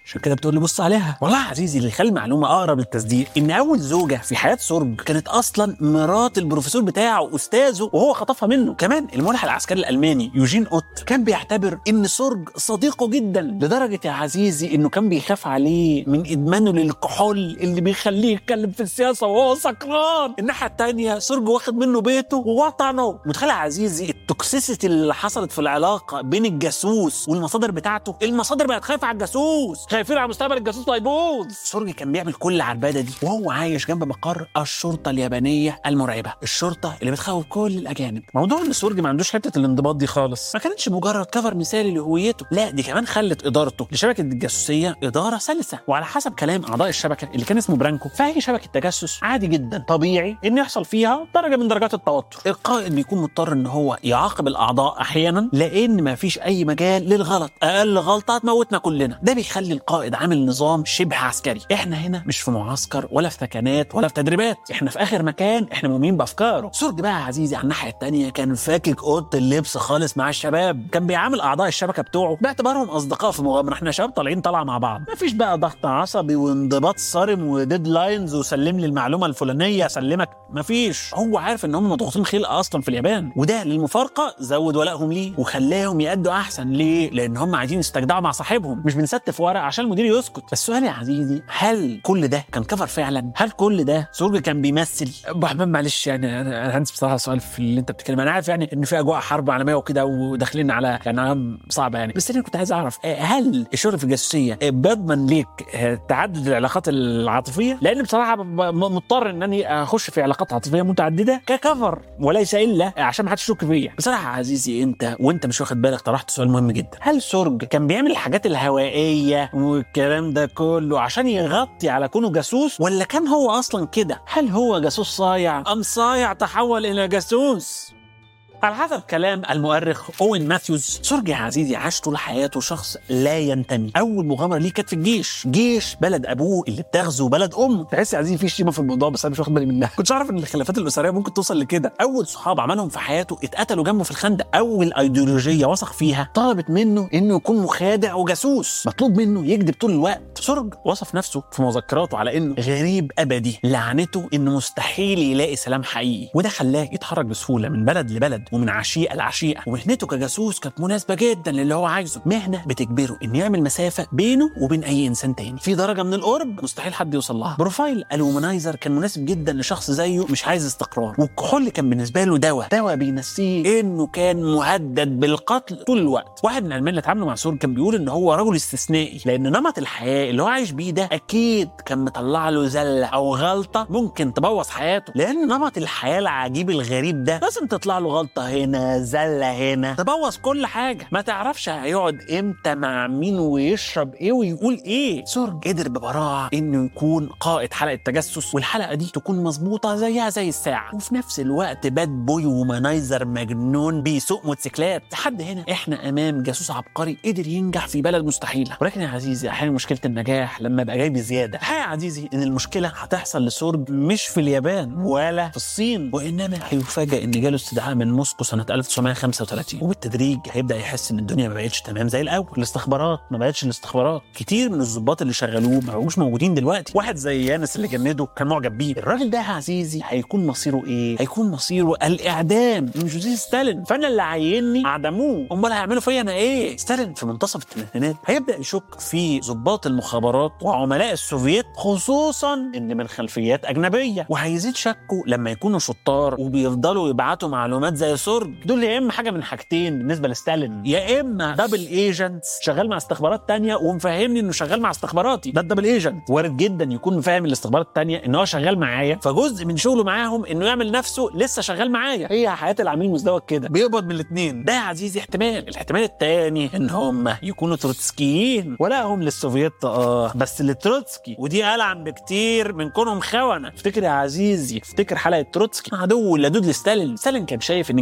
[SPEAKER 1] عشان كده بتقول لي بص عليها والله يا عزيزي اللي يخلي المعلومه اقرب للتصديق ان اول زوجه في حياه سورج كانت اصلا مرات البروفيسور بتاعه استاذه وهو خطفها منه كمان الملحق العسكري الالماني يوجين اوت كان بيعتبر ان سورج صديقه جدا لدرجه يا عزيزي انه كان بيخاف عليه من ادمانه للكحول اللي بيخليه يتكلم في السياسه وهو سكران الناحيه الثانيه سورج واخد منه بيته ووطنه متخيل يا عزيزي التوكسيسيتي اللي حصلت في العلاقه بين الجاسوس والمصادر بتاعته المصادر بقت خايفه على الجاسوس خايفين على مستقبل الجاسوس لا يبوظ سورج كان بيعمل كل العربده دي وهو عايش جنب مقر الشرطه اليابانيه المرعبه الشرطه اللي بتخوف كل الاجانب موضوع ان سورج ما عندوش حته الانضباط دي خالص ما كانتش مجرد كفر مثالي لهويته لا دي كمان خلت ادارته لشبكه الجاسوسيه اداره سلسه وعلى حسب كلام اعضاء الشبكه اللي كان اسمه برانكو فهي شبكه تجسس عادي جدا طبيعي ان يحصل فيها درجه من درجات التوتر القائد بيكون مضطر ان هو يعاقب الاعضاء احيانا لان ما فيش اي مجال للغلط اقل غلطه هتموتنا كلنا ده بيخلي القائد عامل نظام شبه عسكري احنا هنا مش في معسكر ولا في ثكنات ولا في تدريبات احنا في اخر مكان احنا مؤمنين بافكاره سورج بقى يا عزيزي على الناحيه الثانيه كان فاكك اوضه اللبس خالص مع الشباب كان بيعامل اعضاء الشبكه بتوعه باعتبارهم اصدقاء في مغامره احنا شباب طالعين طالعه مع بعض مفيش بقى ضغط عصبي وانضباط صارم وديدلاينز وسلم لي المعلومه الفلانيه اسلمك مفيش هو عارف ان هم مضغوطين خلقه اصلا في اليابان وده للمفارقه زود ولائهم ليه وخلاهم يأدوا احسن ليه لان هم عايزين يستجدعوا مع صاحبهم مش بنستف ورق عشان المدير يسكت السؤال يا عزيزي هل كل ده كان كفر فعلا هل كل ده سورج كان بيمثل ابو حمام معلش يعني انا أنا هنسى بصراحه سؤال في اللي انت بتتكلم انا عارف يعني ان في اجواء حرب عالميه وكده وداخلين على يعني أيام صعبه يعني بس انا كنت عايز اعرف آه، هل الشغل في الجاسوسيه آه، بيضمن ليك آه، تعدد العلاقات العاطفيه لان بصراحه ب- ب- مضطر انني اخش في علاقات عاطفيه متعدده ككفر وليس الا عشان ما حدش يشك فيا بصراحه يا عزيزي انت وانت مش واخد بالك طرحت سؤال مهم جدا هل سورج كان بيعمل الحاجات الهوائيه والكلام ده كله عشان يغطي على كونه جاسوس ولا كان هو اصلا كده هل هو جاسوس صايع ام صايع تحول الى جاسوس على حسب كلام المؤرخ اوين ماثيوز سورج يا عزيزي عاش طول حياته شخص لا ينتمي اول مغامره ليه كانت في الجيش جيش بلد ابوه اللي بتغزو بلد امه تحس يا عزيزي في شيمه في الموضوع بس انا مش واخد بالي منها كنتش عارف ان الخلافات الاسريه ممكن توصل لكده اول صحاب عملهم في حياته اتقتلوا جنبه في الخندق اول ايديولوجيه وثق فيها طلبت منه انه يكون مخادع وجاسوس مطلوب منه يكذب طول الوقت سورج وصف نفسه في مذكراته على انه غريب ابدي لعنته انه مستحيل يلاقي سلام حقيقي وده خلاه يتحرك بسهوله من بلد لبلد ومن عشيقه لعشيقه ومهنته كجاسوس كانت مناسبه جدا للي هو عايزه مهنه بتجبره انه يعمل مسافه بينه وبين اي انسان تاني في درجه من القرب مستحيل حد يوصل لها بروفايل الومنايزر كان مناسب جدا لشخص زيه مش عايز استقرار والكحول كان بالنسبه له دواء دواء بينسيه انه كان مهدد بالقتل طول الوقت واحد من العلماء اللي اتعاملوا مع سورج كان بيقول ان هو رجل استثنائي لان نمط الحياه اللي هو عايش بيه ده اكيد كان مطلع له زله او غلطه ممكن تبوظ حياته لان نمط الحياه العجيب الغريب ده لازم تطلع له غلطه هنا زله هنا تبوظ كل حاجه ما تعرفش هيقعد امتى مع مين ويشرب ايه ويقول ايه سورج قدر ببراعه انه يكون قائد حلقه تجسس والحلقه دي تكون مظبوطه زيها زي الساعه وفي نفس الوقت باد بوي ومنايزر مجنون بيسوق موتوسيكلات لحد هنا احنا امام جاسوس عبقري قدر ينجح في بلد مستحيله ولكن يا عزيزي احيانا مشكله النجاح لما يبقى جاي بزياده الحقيقه يا عزيزي ان المشكله هتحصل لسورج مش في اليابان ولا في الصين وانما هيفاجئ ان جاله استدعاء من موسكو سنه 1935 وبالتدريج هيبدا يحس ان الدنيا ما بقتش تمام زي الاول الاستخبارات ما بقتش الاستخبارات كتير من الضباط اللي شغلوه ما بقوش موجودين دلوقتي واحد زي يانس اللي جنده كان معجب بيه الراجل ده يا عزيزي هيكون مصيره ايه هيكون مصيره الاعدام من جوزيه ستالين فانا اللي عيني عدموه امال هيعملوا فيا انا ايه ستالين في منتصف الثمانينات هيبدا يشك في ضباط المخابرات وعملاء السوفييت خصوصا ان من خلفيات اجنبيه وهيزيد شكه لما يكونوا شطار وبيفضلوا يبعتوا معلومات زي سورج دول يا اما حاجه من حاجتين بالنسبه لستالين يا اما دبل ايجنتس شغال مع استخبارات تانية ومفهمني انه شغال مع استخباراتي ده الدبل ايجنت وارد جدا يكون فاهم الاستخبارات التانية ان هو شغال معايا فجزء من شغله معاهم انه يعمل نفسه لسه شغال معايا هي حياه العميل مزدوج كده بيقبض من الاثنين ده يا عزيزي احتمال الاحتمال الثاني ان هم يكونوا تروتسكيين ولا هم للسوفييت اه بس لتروتسكي ودي العن بكتير من كونهم خونه افتكر يا عزيزي افتكر حلقه تروتسكي عدو اللدود لستالين ستالين كان شايف ان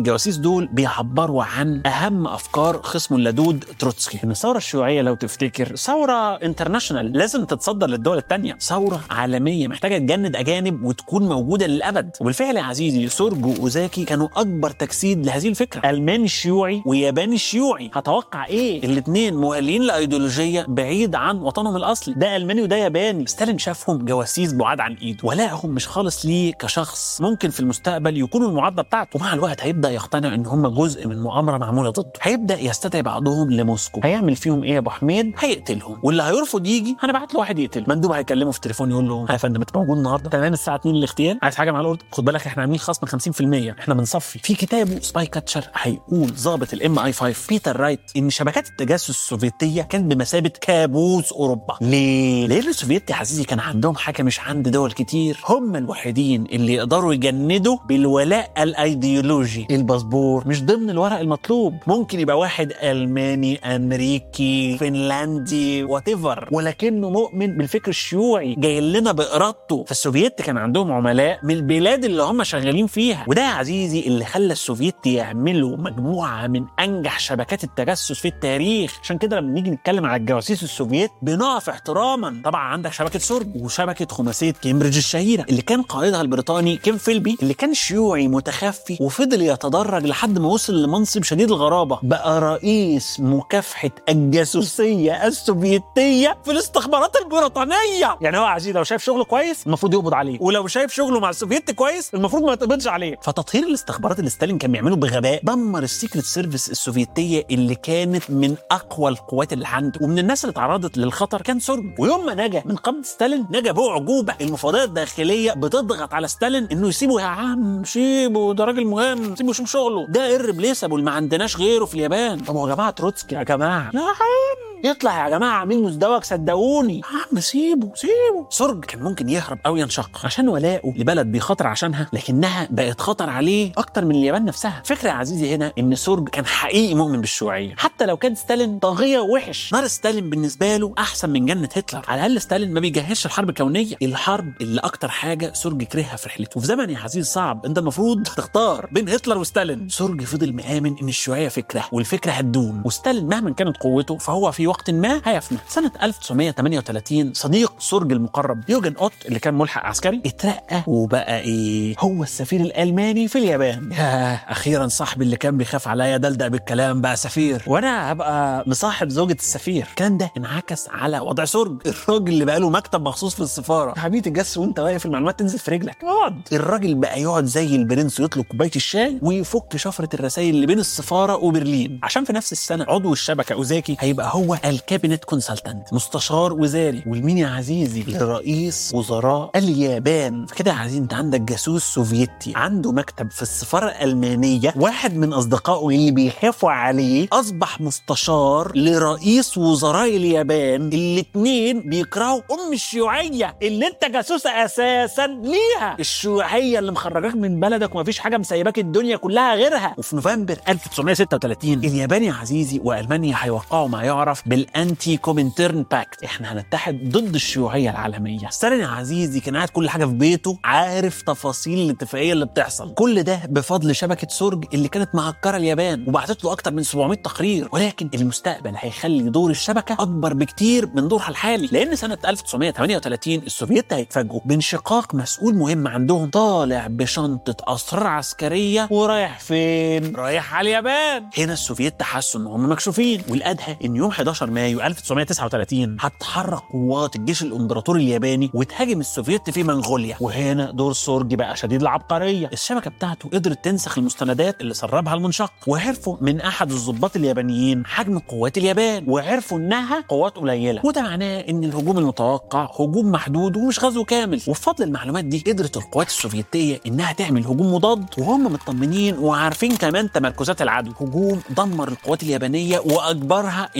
[SPEAKER 1] الجواسيس دول بيعبروا عن اهم افكار خصمه اللدود تروتسكي ان الثوره الشيوعيه لو تفتكر ثوره انترناشونال لازم تتصدر للدول الثانيه ثوره عالميه محتاجه تجند اجانب وتكون موجوده للابد وبالفعل يا عزيزي سورج واوزاكي كانوا اكبر تجسيد لهذه الفكره الماني شيوعي وياباني شيوعي هتوقع ايه الاثنين مؤهلين لايديولوجيه بعيد عن وطنهم الاصلي ده الماني وده ياباني ستالين شافهم جواسيس بعاد عن ايده ولائهم مش خالص ليه كشخص ممكن في المستقبل يكونوا المعادله بتاعته ومع الوقت هيبدا يقتنع ان هم جزء من مؤامره معموله ضده هيبدا يستدعي بعضهم لموسكو هيعمل فيهم ايه يا ابو حميد هيقتلهم واللي هيرفض يجي هنبعت له واحد يقتله مندوب هيكلمه في التليفون يقول له يا فندم انت موجود النهارده تمام الساعه 2 الاغتيال عايز حاجه مع الاوردر خد بالك احنا عاملين خصم 50% احنا بنصفي في كتابه سباي كاتشر هيقول ضابط الام اي 5 بيتر رايت ان شبكات التجسس السوفيتيه كانت بمثابه كابوس اوروبا ليه لان السوفيت يا حسيسي كان عندهم حاجه مش عند دول كتير هم الوحيدين اللي يقدروا يجندوا بالولاء الايديولوجي الباسبور مش ضمن الورق المطلوب ممكن يبقى واحد الماني امريكي فنلندي وات ولكنه مؤمن بالفكر الشيوعي جاي لنا بارادته فالسوفيت كان عندهم عملاء من البلاد اللي هم شغالين فيها وده يا عزيزي اللي خلى السوفيت يعملوا مجموعه من انجح شبكات التجسس في التاريخ عشان كده لما نيجي نتكلم على الجواسيس السوفيت بنقف احتراما طبعا عندك شبكه سورج وشبكه خماسيه كامبريدج الشهيره اللي كان قائدها البريطاني كيم فيلبي اللي كان شيوعي متخفي وفضل يتدرج لحد ما وصل لمنصب شديد الغرابه بقى رئيس مكافحه الجاسوسيه السوفيتيه في الاستخبارات البريطانيه يعني هو عزيز لو شايف شغله كويس المفروض يقبض عليه ولو شايف شغله مع السوفيت كويس المفروض ما يتقبضش عليه فتطهير الاستخبارات اللي ستالين كان بيعمله بغباء دمر السيكريت سيرفيس السوفيتيه اللي كانت من اقوى القوات اللي عنده ومن الناس اللي تعرضت للخطر كان سورج ويوم ما نجا من قبض ستالين نجا بأعجوبة المفاوضات الداخلية بتضغط على ستالين انه يسيبه يا عم سيبه ده راجل مهم سيبه يشوف شغله ده irreplaceable ما عندناش غيره في اليابان طب يا جماعة تروتسكي يا جماعة يا عم يطلع يا جماعه عميل مزدوج صدقوني يا عم سيبه سيبه سرج كان ممكن يهرب او ينشق عشان ولاءه لبلد بيخاطر عشانها لكنها بقت خطر عليه اكتر من اليابان نفسها فكره يا عزيزي هنا ان سرج كان حقيقي مؤمن بالشيوعيه حتى لو كان ستالين طاغيه وحش نار ستالين بالنسبه له احسن من جنه هتلر على الاقل ستالين ما بيجهزش الحرب كونيه الحرب اللي اكتر حاجه سرج كرهها في رحلته وفي زمن يا عزيزي صعب انت المفروض تختار بين هتلر وستالين سرج فضل مآمن ان الشيوعيه فكره والفكره هتدوم وستالين مهما كانت قوته فهو في وقت ما هيفنى سنه 1938 صديق سرج المقرب يوجن اوت اللي كان ملحق عسكري اترقى وبقى ايه هو السفير الالماني في اليابان ياه اخيرا صاحبي اللي كان بيخاف عليا دلدق بالكلام بقى سفير وانا هبقى مصاحب زوجة السفير الكلام ده انعكس على وضع سرج الراجل اللي بقى له مكتب مخصوص في السفاره يا حبيبي تجس وانت واقف المعلومات تنزل في رجلك اقعد الراجل بقى يقعد زي البرنس يطلب كوبايه الشاي ويفك شفره الرسائل اللي بين السفاره وبرلين عشان في نفس السنه عضو الشبكه اوزاكي هيبقى هو الكابينت كونسلتنت مستشار وزاري والمين يا عزيزي لرئيس وزراء اليابان فكده يا عزيزي انت عندك جاسوس سوفيتي عنده مكتب في السفاره الالمانيه واحد من اصدقائه اللي بيخافوا عليه اصبح مستشار لرئيس وزراء اليابان الاثنين بيكرهوا ام الشيوعيه اللي انت جاسوس اساسا ليها الشيوعيه اللي مخرجاك من بلدك ومفيش حاجه مسيباك الدنيا كلها غيرها وفي نوفمبر 1936 اليابان يا عزيزي والمانيا هيوقعوا ما يعرف بالانتي كومنترن باكت احنا هنتحد ضد الشيوعيه العالميه ستالين يا عزيزي كان قاعد كل حاجه في بيته عارف تفاصيل الاتفاقيه اللي بتحصل كل ده بفضل شبكه سورج اللي كانت معكره اليابان وبعتت له اكتر من 700 تقرير ولكن المستقبل هيخلي دور الشبكه اكبر بكتير من دورها الحالي لان سنه 1938 السوفييت هيتفاجئوا بانشقاق مسؤول مهم عندهم طالع بشنطه اسرار عسكريه ورايح فين رايح على اليابان هنا السوفييت حسوا ان هم مكشوفين والادهى ان يوم 11 مايو 1939 هتحرك قوات الجيش الامبراطوري الياباني وتهاجم السوفييت في منغوليا وهنا دور سورج بقى شديد العبقريه الشبكه بتاعته قدرت تنسخ المستندات اللي سربها المنشق وعرفوا من احد الضباط اليابانيين حجم قوات اليابان وعرفوا انها قوات قليله وده معناه ان الهجوم المتوقع هجوم محدود ومش غزو كامل وبفضل المعلومات دي قدرت القوات السوفيتيه انها تعمل هجوم مضاد وهم مطمنين وعارفين كمان تمركزات العدو هجوم دمر القوات اليابانيه واجبرها انها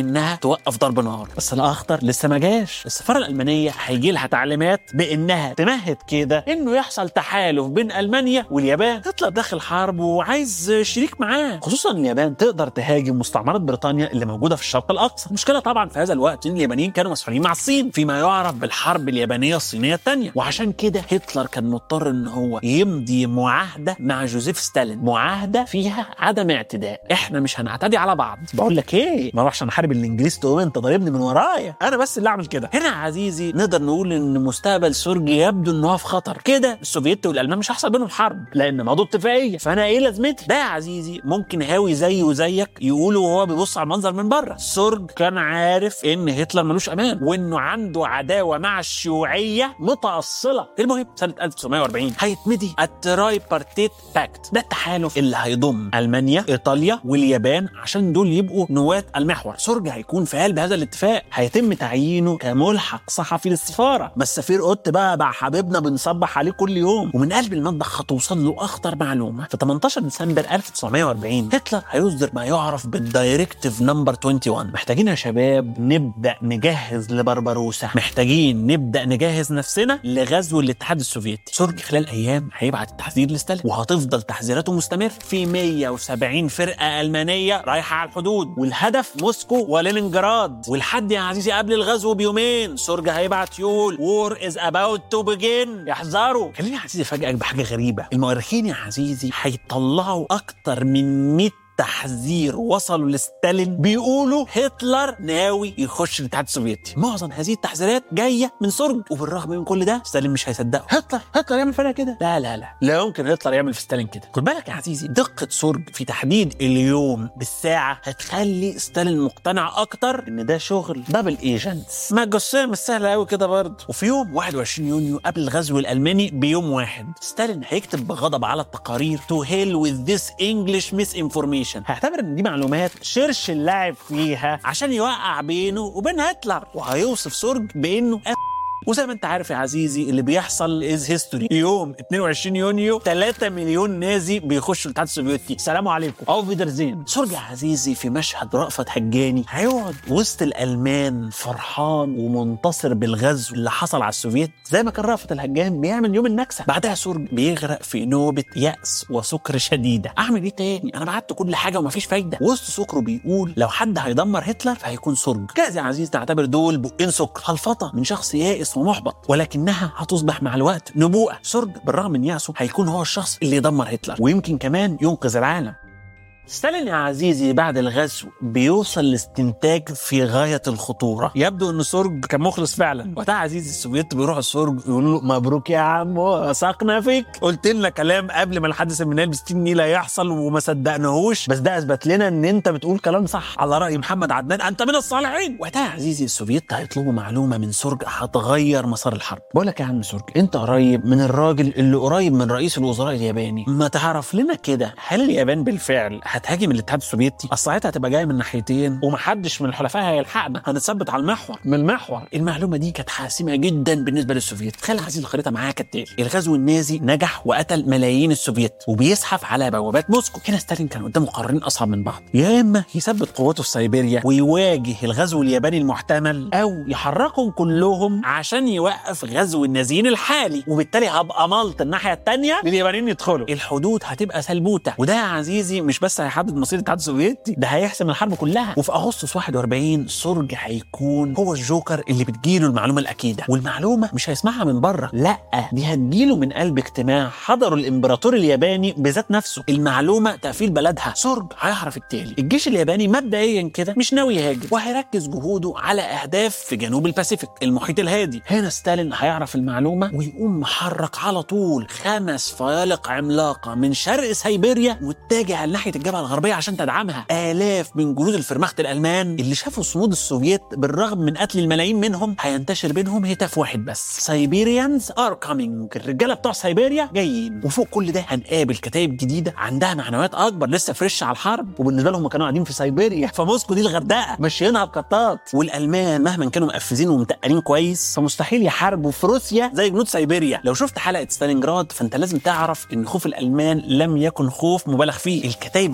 [SPEAKER 1] توقف ضرب نار بس الاخطر لسه ما جاش السفاره الالمانيه هيجي لها تعليمات بانها تمهد كده انه يحصل تحالف بين المانيا واليابان هتلر داخل حرب وعايز شريك معاه خصوصا اليابان تقدر تهاجم مستعمرات بريطانيا اللي موجوده في الشرق الاقصى المشكله طبعا في هذا الوقت ان اليابانيين كانوا مسؤولين مع الصين فيما يعرف بالحرب اليابانيه الصينيه الثانيه وعشان كده هتلر كان مضطر ان هو يمضي معاهده مع جوزيف ستالين معاهده فيها عدم اعتداء احنا مش هنعتدي على بعض بقول لك ايه ما اروحش احارب الانجليز تقوم انت ضاربني من ورايا انا بس اللي اعمل كده هنا يا عزيزي نقدر نقول ان مستقبل سورجي يبدو ان هو في خطر كده السوفيت والالمان مش هيحصل بينهم حرب لان موضوع اتفاقيه فانا ايه لازمتي ده يا عزيزي ممكن هاوي زي وزيك يقولوا وهو بيبص على المنظر من بره سورج كان عارف ان هتلر ملوش امان وانه عنده عداوه مع الشيوعيه متاصله المهم سنه 1940 هيتمدي التراي بارتيت باكت ده التحالف اللي هيضم المانيا ايطاليا واليابان عشان دول يبقوا نواه المحور سورج هيكون في قلب هذا الاتفاق هيتم تعيينه كملحق صحفي للسفاره ما السفير قط بقى بقى حبيبنا بنصبح عليه كل يوم ومن قلب المطبخ هتوصل له اخطر معلومه في 18 ديسمبر 1940 هتلر هيصدر ما يعرف بالدايركتيف نمبر 21 محتاجين يا شباب نبدا نجهز لبربروسه محتاجين نبدا نجهز نفسنا لغزو الاتحاد السوفيتي سورج خلال ايام هيبعت التحذير لستالين وهتفضل تحذيراته مستمر في 170 فرقه المانيه رايحه على الحدود والهدف موسكو ولينينجراد والحد يا عزيزي قبل الغزو بيومين سورج هيبعت يقول وور از اباوت تو بيجن يحذروا خليني يا عزيزي افاجئك بحاجه غريبه المؤرخين يا عزيزي هيطلعوا اكتر من 100 تحذير وصلوا لستالين بيقولوا هتلر ناوي يخش الاتحاد السوفيتي معظم هذه التحذيرات جايه من سورج وبالرغم من كل ده ستالين مش هيصدقه هتلر هتلر يعمل فينا كده لا لا لا لا يمكن هتلر يعمل في ستالين كده خد بالك يا عزيزي دقه سورج في تحديد اليوم بالساعه هتخلي ستالين مقتنع اكتر ان ده شغل دبل ايجنتس ما الجثه مش سهله قوي كده برضه وفي يوم 21 يونيو قبل الغزو الالماني بيوم واحد ستالين هيكتب بغضب على التقارير تو هيل with this English misinformation هيعتبر ان دي معلومات شرش اللاعب فيها عشان يوقع بينه وبين هتلر وهيوصف سورج بانه وزي ما انت عارف يا عزيزي اللي بيحصل از هيستوري يوم 22 يونيو 3 مليون نازي بيخشوا الاتحاد السوفيتي سلام عليكم او فيدرزين سورج يا عزيزي في مشهد رأفت هجاني هيقعد وسط الالمان فرحان ومنتصر بالغزو اللي حصل على السوفيت زي ما كان رأفت الهجان بيعمل يوم النكسه بعدها سورج بيغرق في نوبه يأس وسكر شديده اعمل ايه تاني انا بعت كل حاجه ومفيش فايده وسط سكره بيقول لو حد هيدمر هتلر فهيكون سورج جاز يا عزيزي تعتبر دول بقين سكر خلفطه من شخص يائس ومحبط ولكنها هتصبح مع الوقت نبوءه سورج بالرغم من يأسه هيكون هو الشخص اللي يدمر هتلر ويمكن كمان ينقذ العالم ستالين يا عزيزي بعد الغزو بيوصل لاستنتاج في غاية الخطورة يبدو ان سورج كان مخلص فعلا وقتها عزيزي السوفيت بيروحوا السورج يقولوا له مبروك يا عم وثقنا فيك قلت لنا كلام قبل ما الحادث المنال ب 60 نيلة يحصل وما صدقناهوش بس ده اثبت لنا ان انت بتقول كلام صح على رأي محمد عدنان انت من الصالحين وقتها يا عزيزي السوفيت هيطلبوا معلومة من سورج هتغير مسار الحرب بقول لك يا عم سورج انت قريب من الراجل اللي قريب من رئيس الوزراء الياباني ما تعرف لنا كده هل اليابان بالفعل هتهاجم الاتحاد السوفيتي اصل ساعتها هتبقى جايه من ناحيتين ومحدش من الحلفاء هيلحقنا هنتثبت على المحور من المحور المعلومه دي كانت حاسمه جدا بالنسبه للسوفيت تخيل عزيز الخريطه معايا كالتالي الغزو النازي نجح وقتل ملايين السوفيت وبيزحف على بوابات موسكو هنا ستالين كان قدامه قرارين اصعب من بعض يا اما يثبت قوته في سيبيريا ويواجه الغزو الياباني المحتمل او يحركهم كلهم عشان يوقف غزو النازيين الحالي وبالتالي هبقى ملط الناحيه الثانيه لليابانيين يدخلوا الحدود هتبقى سلبوته وده يا عزيزي مش بس هيحدد مصير الاتحاد السوفيتي ده هيحسم الحرب كلها وفي اغسطس 41 سورج هيكون هو الجوكر اللي بتجيله المعلومه الاكيده والمعلومه مش هيسمعها من بره لا دي هتجيله من قلب اجتماع حضره الامبراطور الياباني بذات نفسه المعلومه تقفيل بلدها سورج هيعرف التالي الجيش الياباني مبدئيا كده مش ناوي يهاجم وهيركز جهوده على اهداف في جنوب الباسيفيك المحيط الهادي هنا ستالين هيعرف المعلومه ويقوم محرك على طول خمس فيالق عملاقه من شرق سيبيريا متجهه ناحيه الجبهه الغربيه عشان تدعمها آلاف من جنود الفرماخت الألمان اللي شافوا صمود السوفييت بالرغم من قتل الملايين منهم هينتشر بينهم هتاف واحد بس سايبيريانز ار كامينج الرجالة بتوع سيبيريا جايين وفوق كل ده هنقابل كتائب جديدة عندها معنويات أكبر لسه فريش على الحرب وبالنسبة لهم كانوا قاعدين في سيبيريا فموسكو دي الغردقة ماشيينها بقطات والألمان مهما كانوا مقفزين ومتقلين كويس فمستحيل يحاربوا في روسيا زي جنود سيبيريا لو شفت حلقة ستالينجراد فأنت لازم تعرف إن خوف الألمان لم يكن خوف مبالغ فيه الكتائب دي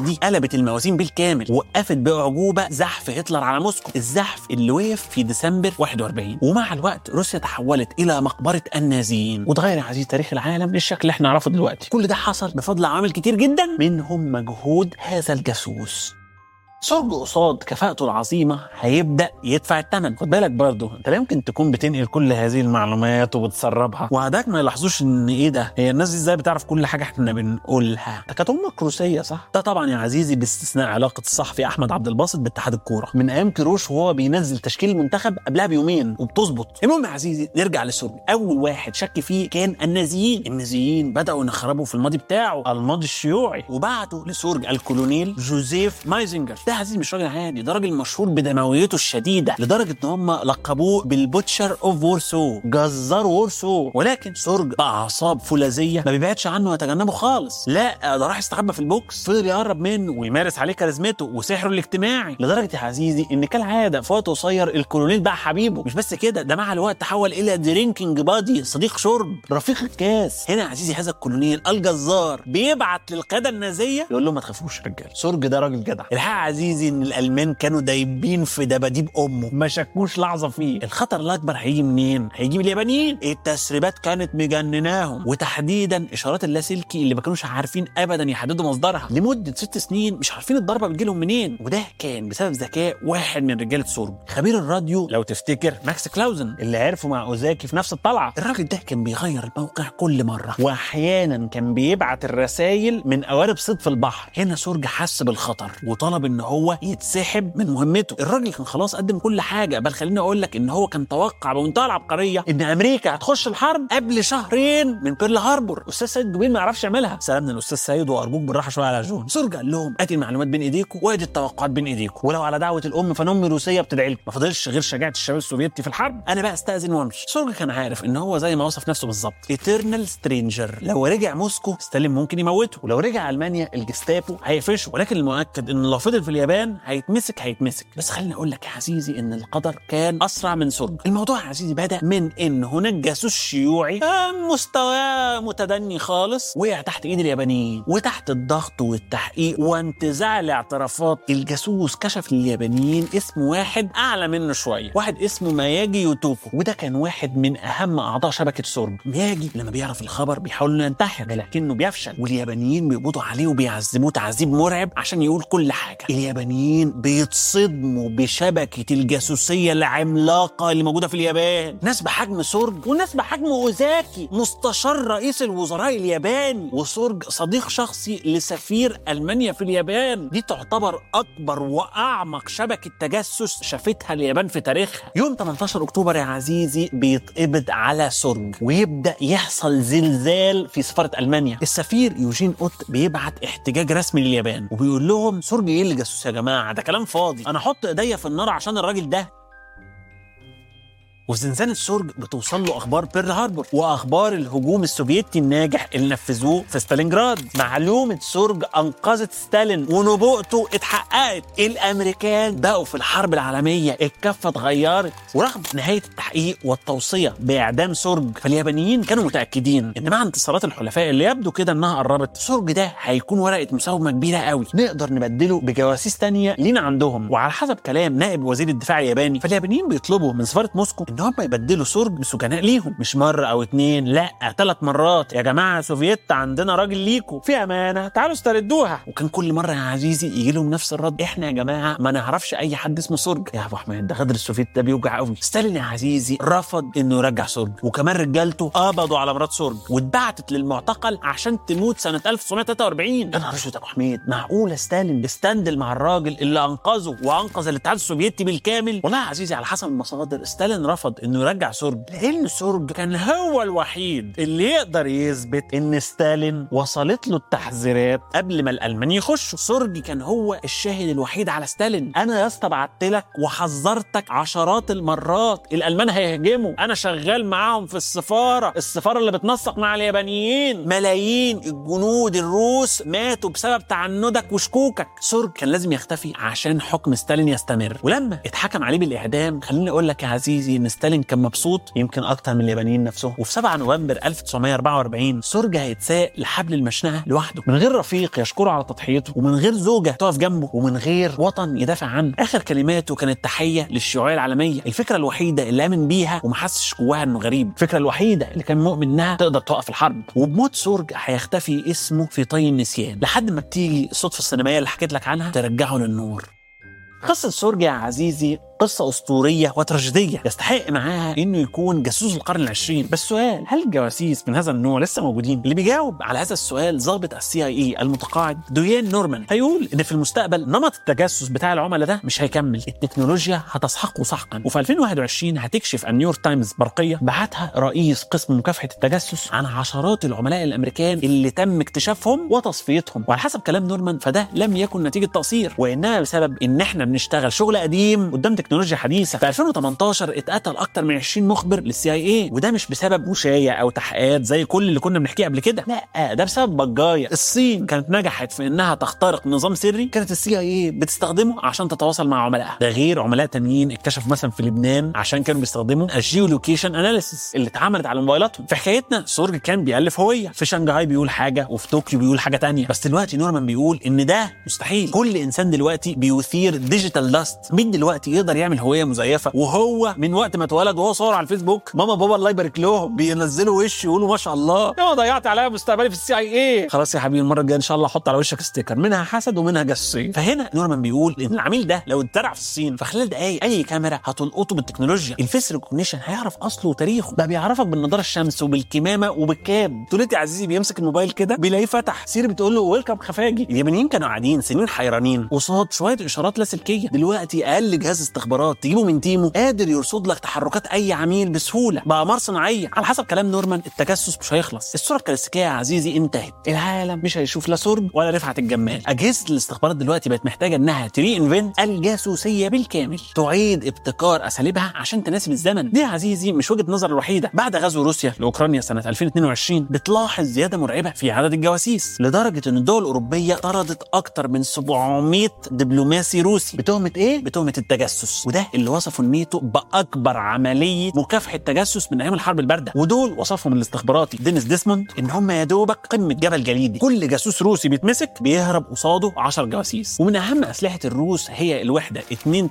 [SPEAKER 1] دي قلبت الموازين بالكامل وقفت باعجوبه زحف هتلر على موسكو الزحف اللي وقف في ديسمبر 41 ومع الوقت روسيا تحولت الى مقبره النازيين وتغير يا عزيزي تاريخ العالم للشكل اللي احنا نعرفه دلوقتي كل ده حصل بفضل عوامل كتير جدا منهم مجهود هذا الجاسوس سورج قصاد كفاءته العظيمه هيبدا يدفع الثمن خد بالك برضه انت لا يمكن تكون بتنقل كل هذه المعلومات وبتسربها وعداك ما يلاحظوش ان ايه ده هي الناس دي ازاي بتعرف كل حاجه احنا بنقولها ده كانت امك روسيه صح ده طبعا يا عزيزي باستثناء علاقه الصحفي احمد عبد الباسط باتحاد الكوره من ايام كيروش وهو بينزل تشكيل المنتخب قبلها بيومين وبتظبط المهم يا عزيزي نرجع لسورج اول واحد شك فيه كان النازيين النازيين بداوا يخربوا في الماضي بتاعه الماضي الشيوعي وبعتوا لسورج الكولونيل جوزيف مايزنجر ده عزيزي مش راجل عادي ده راجل مشهور بدمويته الشديده لدرجه ان هم لقبوه بالبوتشر اوف وورسو جزار وورسو ولكن سورج باعصاب فولاذيه ما بيبعدش عنه ويتجنبه خالص لا ده راح يستخبى في البوكس فضل يقرب منه ويمارس عليه كاريزمته وسحره الاجتماعي لدرجه يا عزيزي ان كالعاده في وقت قصير الكولونيل بقى حبيبه مش بس كده ده مع الوقت تحول الى درينكينج بادي صديق شرب رفيق الكاس هنا يا عزيزي هذا الكولونيل الجزار بيبعت للقاده النازيه يقول لهم ما تخافوش يا رجاله سورج ده راجل جدع الحق يا عزيزي ان الالمان كانوا دايبين في دباديب امه ما شكوش لحظه فيه الخطر الاكبر هيجي منين هيجي من اليابانيين التسريبات كانت مجنناهم وتحديدا اشارات اللاسلكي اللي ما كانوش عارفين ابدا يحددوا مصدرها لمده ست سنين مش عارفين الضربه بتجيلهم منين وده كان بسبب ذكاء واحد من رجاله سورج خبير الراديو لو تفتكر ماكس كلاوزن اللي عرفه مع اوزاكي في نفس الطلعه الراجل ده كان بيغير الموقع كل مره واحيانا كان بيبعت الرسائل من قوارب صيد في البحر هنا سورج حس بالخطر وطلب ان هو يتسحب من مهمته الراجل كان خلاص قدم كل حاجه بل خليني اقول لك ان هو كان توقع بمنتهى العبقريه ان امريكا هتخش الحرب قبل شهرين من بيرل هاربور استاذ سيد جبيل ما يعرفش يعملها سلامنا الاستاذ سيد وارجوك بالراحه شويه على جون سورج قال لهم ادي المعلومات بين ايديكم وادي التوقعات بين ايديكم ولو على دعوه الام فانا امي روسيه بتدعي لكم ما فضلش غير شجاعه الشباب السوفيتي في الحرب انا بقى استاذن وامشي سورج كان عارف ان هو زي ما وصف نفسه بالظبط ايترنال سترينجر لو رجع موسكو ستالين ممكن يموته ولو رجع المانيا الجستابو هيقفشه ولكن المؤكد ان لو فضل في اليابان هيتمسك هيتمسك بس خليني اقول لك يا عزيزي ان القدر كان اسرع من سورج الموضوع يا عزيزي بدا من ان هناك جاسوس شيوعي آه، مستواه متدني خالص وقع تحت ايد اليابانيين وتحت الضغط والتحقيق وانتزاع الاعترافات الجاسوس كشف لليابانيين اسم واحد اعلى منه شويه واحد اسمه ماياجي يوتوكو وده كان واحد من اهم اعضاء شبكه سورج مياجي لما بيعرف الخبر بيحاول انه ينتحر لكنه بيفشل واليابانيين بيقبضوا عليه وبيعذبوه تعذيب مرعب عشان يقول كل حاجه اليابانيين بيتصدموا بشبكه الجاسوسيه العملاقه اللي موجوده في اليابان ناس بحجم سورج وناس بحجم اوزاكي مستشار رئيس الوزراء الياباني وسورج صديق شخصي لسفير المانيا في اليابان دي تعتبر اكبر واعمق شبكه تجسس شافتها اليابان في تاريخها يوم 18 اكتوبر يا عزيزي بيتقبض على سورج ويبدا يحصل زلزال في سفاره المانيا السفير يوجين اوت بيبعت احتجاج رسمي لليابان وبيقول لهم سورج ايه اللي جاسوس يا جماعه ده كلام فاضي انا احط ايديا في النار عشان الراجل ده وفي زنزانة سورج بتوصل له اخبار بيرل هاربور واخبار الهجوم السوفيتي الناجح اللي نفذوه في ستالينجراد معلومة سورج انقذت ستالين ونبوءته اتحققت الامريكان بقوا في الحرب العالمية الكفة اتغيرت ورغم نهاية التحقيق والتوصية باعدام سورج فاليابانيين كانوا متأكدين ان مع انتصارات الحلفاء اللي يبدو كده انها قربت سورج ده هيكون ورقة مساومة كبيرة قوي نقدر نبدله بجواسيس تانية لينا عندهم وعلى حسب كلام نائب وزير الدفاع الياباني فاليابانيين بيطلبوا من سفارة موسكو ان هم يبدلوا سورج بسجناء ليهم مش مره او اتنين لا ثلاث مرات يا جماعه سوفيت عندنا راجل ليكوا في امانه تعالوا استردوها وكان كل مره يا عزيزي يجي لهم نفس الرد احنا يا جماعه ما نعرفش اي حد اسمه سورج يا ابو احمد ده غدر السوفيت ده بيوجع قوي ستالين يا عزيزي رفض انه يرجع سورج وكمان رجالته قبضوا على مرات سورج واتبعتت للمعتقل عشان تموت سنه 1943 يا نهار اسود يا ابو حميد معقوله ستالين بيستندل مع الراجل اللي انقذه وانقذ الاتحاد السوفيتي بالكامل والله يا عزيزي على حسب المصادر ستالين رفض انه يرجع سورج لان سورج كان هو الوحيد اللي يقدر يثبت ان ستالين وصلت له التحذيرات قبل ما الالمان يخشوا سورج كان هو الشاهد الوحيد على ستالين انا يا اسطى بعت لك وحذرتك عشرات المرات الالمان هيهجموا انا شغال معاهم في السفاره السفاره اللي بتنسق مع اليابانيين ملايين الجنود الروس ماتوا بسبب تعنتك وشكوكك سورج كان لازم يختفي عشان حكم ستالين يستمر ولما اتحكم عليه بالاعدام خليني اقول لك يا عزيزي ان ستالين كان مبسوط يمكن اكتر من اليابانيين نفسهم وفي 7 نوفمبر 1944 سورج هيتساق لحبل المشنقه لوحده من غير رفيق يشكره على تضحيته ومن غير زوجه تقف جنبه ومن غير وطن يدافع عنه اخر كلماته كانت تحيه للشيوعيه العالميه الفكره الوحيده اللي امن بيها وما حسش جواها انه غريب الفكره الوحيده اللي كان مؤمن انها تقدر توقف الحرب وبموت سورج هيختفي اسمه في طي النسيان لحد ما بتيجي الصدفه السينمائيه اللي حكيت لك عنها ترجعه للنور قصة سورج يا عزيزي قصة أسطورية وتراجيدية يستحق معاها إنه يكون جاسوس القرن العشرين بس سؤال هل الجواسيس من هذا النوع لسه موجودين؟ اللي بيجاوب على هذا السؤال ضابط السي اي اي المتقاعد دويان نورمان هيقول إن في المستقبل نمط التجسس بتاع العملاء ده مش هيكمل التكنولوجيا هتسحقه سحقا وفي 2021 هتكشف النيويورك تايمز برقية بعتها رئيس قسم مكافحة التجسس عن عشرات العملاء الأمريكان اللي تم اكتشافهم وتصفيتهم وعلى حسب كلام نورمان فده لم يكن نتيجة تقصير وإنما بسبب إن إحنا بنشتغل شغل قديم قدام تكنولوجيا حديثه في 2018 اتقتل اكتر من 20 مخبر للسي اي اي وده مش بسبب وشايه او تحقيقات زي كل اللي كنا بنحكيه قبل كده لا ده بسبب بجايه الصين كانت نجحت في انها تخترق نظام سري كانت السي اي اي بتستخدمه عشان تتواصل مع عملائها ده غير عملاء تانيين اكتشفوا مثلا في لبنان عشان كانوا بيستخدموا الجيو لوكيشن اناليسيس اللي اتعملت على موبايلاتهم في حكايتنا سورج كان بيالف هويه في شنغهاي بيقول حاجه وفي طوكيو بيقول حاجه تانية بس دلوقتي نورمان بيقول ان ده مستحيل كل انسان دلوقتي بيثير ديجيتال داست مين دلوقتي يقدر يعمل هويه مزيفه وهو من وقت ما اتولد وهو صور على الفيسبوك ماما بابا الله يبارك لهم بينزلوا وش يقولوا ما شاء الله يا ضيعت عليا مستقبلي في السي اي اي خلاص يا حبيبي المره الجايه ان شاء الله احط على وشك ستيكر منها حسد ومنها جاسوسيه فهنا نورمان بيقول ان العميل ده لو اتزرع في الصين فخلال دقايق اي كاميرا هتلقطه بالتكنولوجيا الفيس ريكوجنيشن هيعرف اصله وتاريخه بقى بيعرفك بالنضاره الشمس وبالكمامه وبالكاب تقول يا عزيزي بيمسك الموبايل كده بيلاقيه فتح سيري بتقول له ويلكم خفاجي اليابانيين كانوا قاعدين سنين حيرانين قصاد شويه اشارات لاسلكيه دلوقتي اقل جهاز استخبارات تجيبه من تيمو قادر يرصد لك تحركات اي عميل بسهوله بأقمار صناعيه على حسب كلام نورمان التجسس مش هيخلص الصوره الكلاسيكيه يا عزيزي انتهت العالم مش هيشوف لا سرب ولا رفعت الجمال اجهزه الاستخبارات دلوقتي بقت محتاجه انها تري انفنت الجاسوسيه بالكامل تعيد ابتكار اساليبها عشان تناسب الزمن دي يا عزيزي مش وجهه نظر الوحيده بعد غزو روسيا لاوكرانيا سنه 2022 بتلاحظ زياده مرعبه في عدد الجواسيس لدرجه ان الدول الاوروبيه طردت اكتر من 700 دبلوماسي روسي بتهمه ايه بتهمه التجسس وده اللي وصفوا الناتو باكبر عمليه مكافحه تجسس من ايام الحرب البارده ودول وصفهم الاستخباراتي دينيس ديسموند ان هم يا دوبك قمه جبل جليدي كل جاسوس روسي بيتمسك بيهرب قصاده 10 جواسيس ومن اهم اسلحه الروس هي الوحده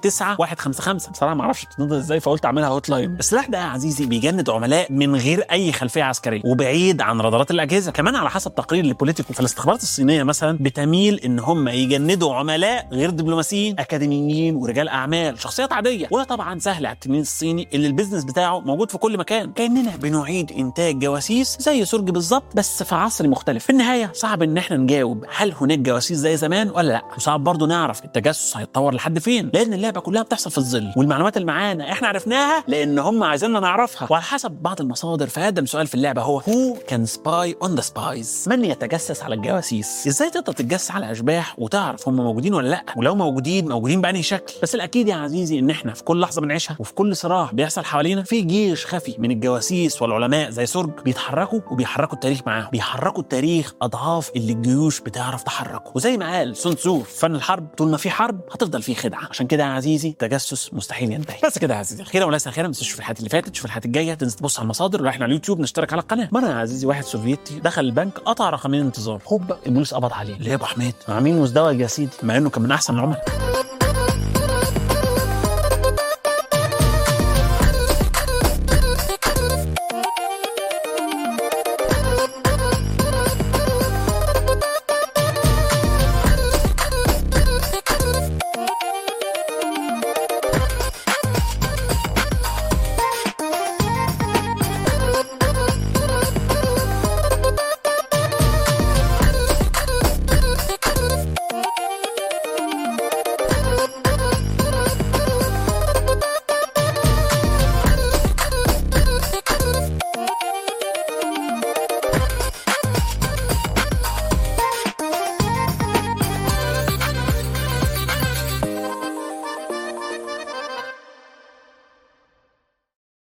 [SPEAKER 1] 29155 بصراحه ما اعرفش تتنضد ازاي فقلت اعملها هوت لاين السلاح ده يا عزيزي بيجند عملاء من غير اي خلفيه عسكريه وبعيد عن رادارات الاجهزه كمان على حسب تقرير لبوليتيكو فالاستخبارات الصينيه مثلا بتميل ان هم يجندوا عملاء غير دبلوماسيين اكاديميين ورجال اعمال شخصيات عاديه وده طبعا سهل على التنين الصيني اللي البيزنس بتاعه موجود في كل مكان كاننا بنعيد انتاج جواسيس زي سرج بالظبط بس في عصر مختلف في النهايه صعب ان احنا نجاوب هل هناك جواسيس زي زمان ولا لا وصعب برضه نعرف التجسس هيتطور لحد فين لان اللعبه كلها بتحصل في الظل والمعلومات اللي معانا احنا عرفناها لان هم عايزيننا نعرفها وعلى حسب بعض المصادر فاقدم سؤال في اللعبه هو هو كان سباي اون ذا سبايز من يتجسس على الجواسيس ازاي تقدر تتجسس على اشباح وتعرف هم موجودين ولا لا ولو موجودين موجودين بأنهي شكل بس الاكيد يا عزيزي ان احنا في كل لحظه بنعيشها وفي كل صراع بيحصل حوالينا في جيش خفي من الجواسيس والعلماء زي سرج بيتحركوا وبيحركوا التاريخ معاهم بيحركوا التاريخ اضعاف اللي الجيوش بتعرف تحركه وزي ما قال سون تسو في فن الحرب طول ما في حرب هتفضل في خدعه عشان كده يا عزيزي التجسس مستحيل ينتهي بس كده يا عزيزي اخيرا وليس اخيرا ما تنساش تشوف الحلقات اللي فاتت تشوف الحلقات الجايه تنزل تبص على المصادر واحنا على اليوتيوب نشترك على القناه مره يا عزيزي واحد سوفيتي دخل البنك قطع رقمين انتظار هوب البوليس قبض عليه ليه يا ابو حميد عاملين مزدوج يا سيدي مع انه كان من احسن العملاء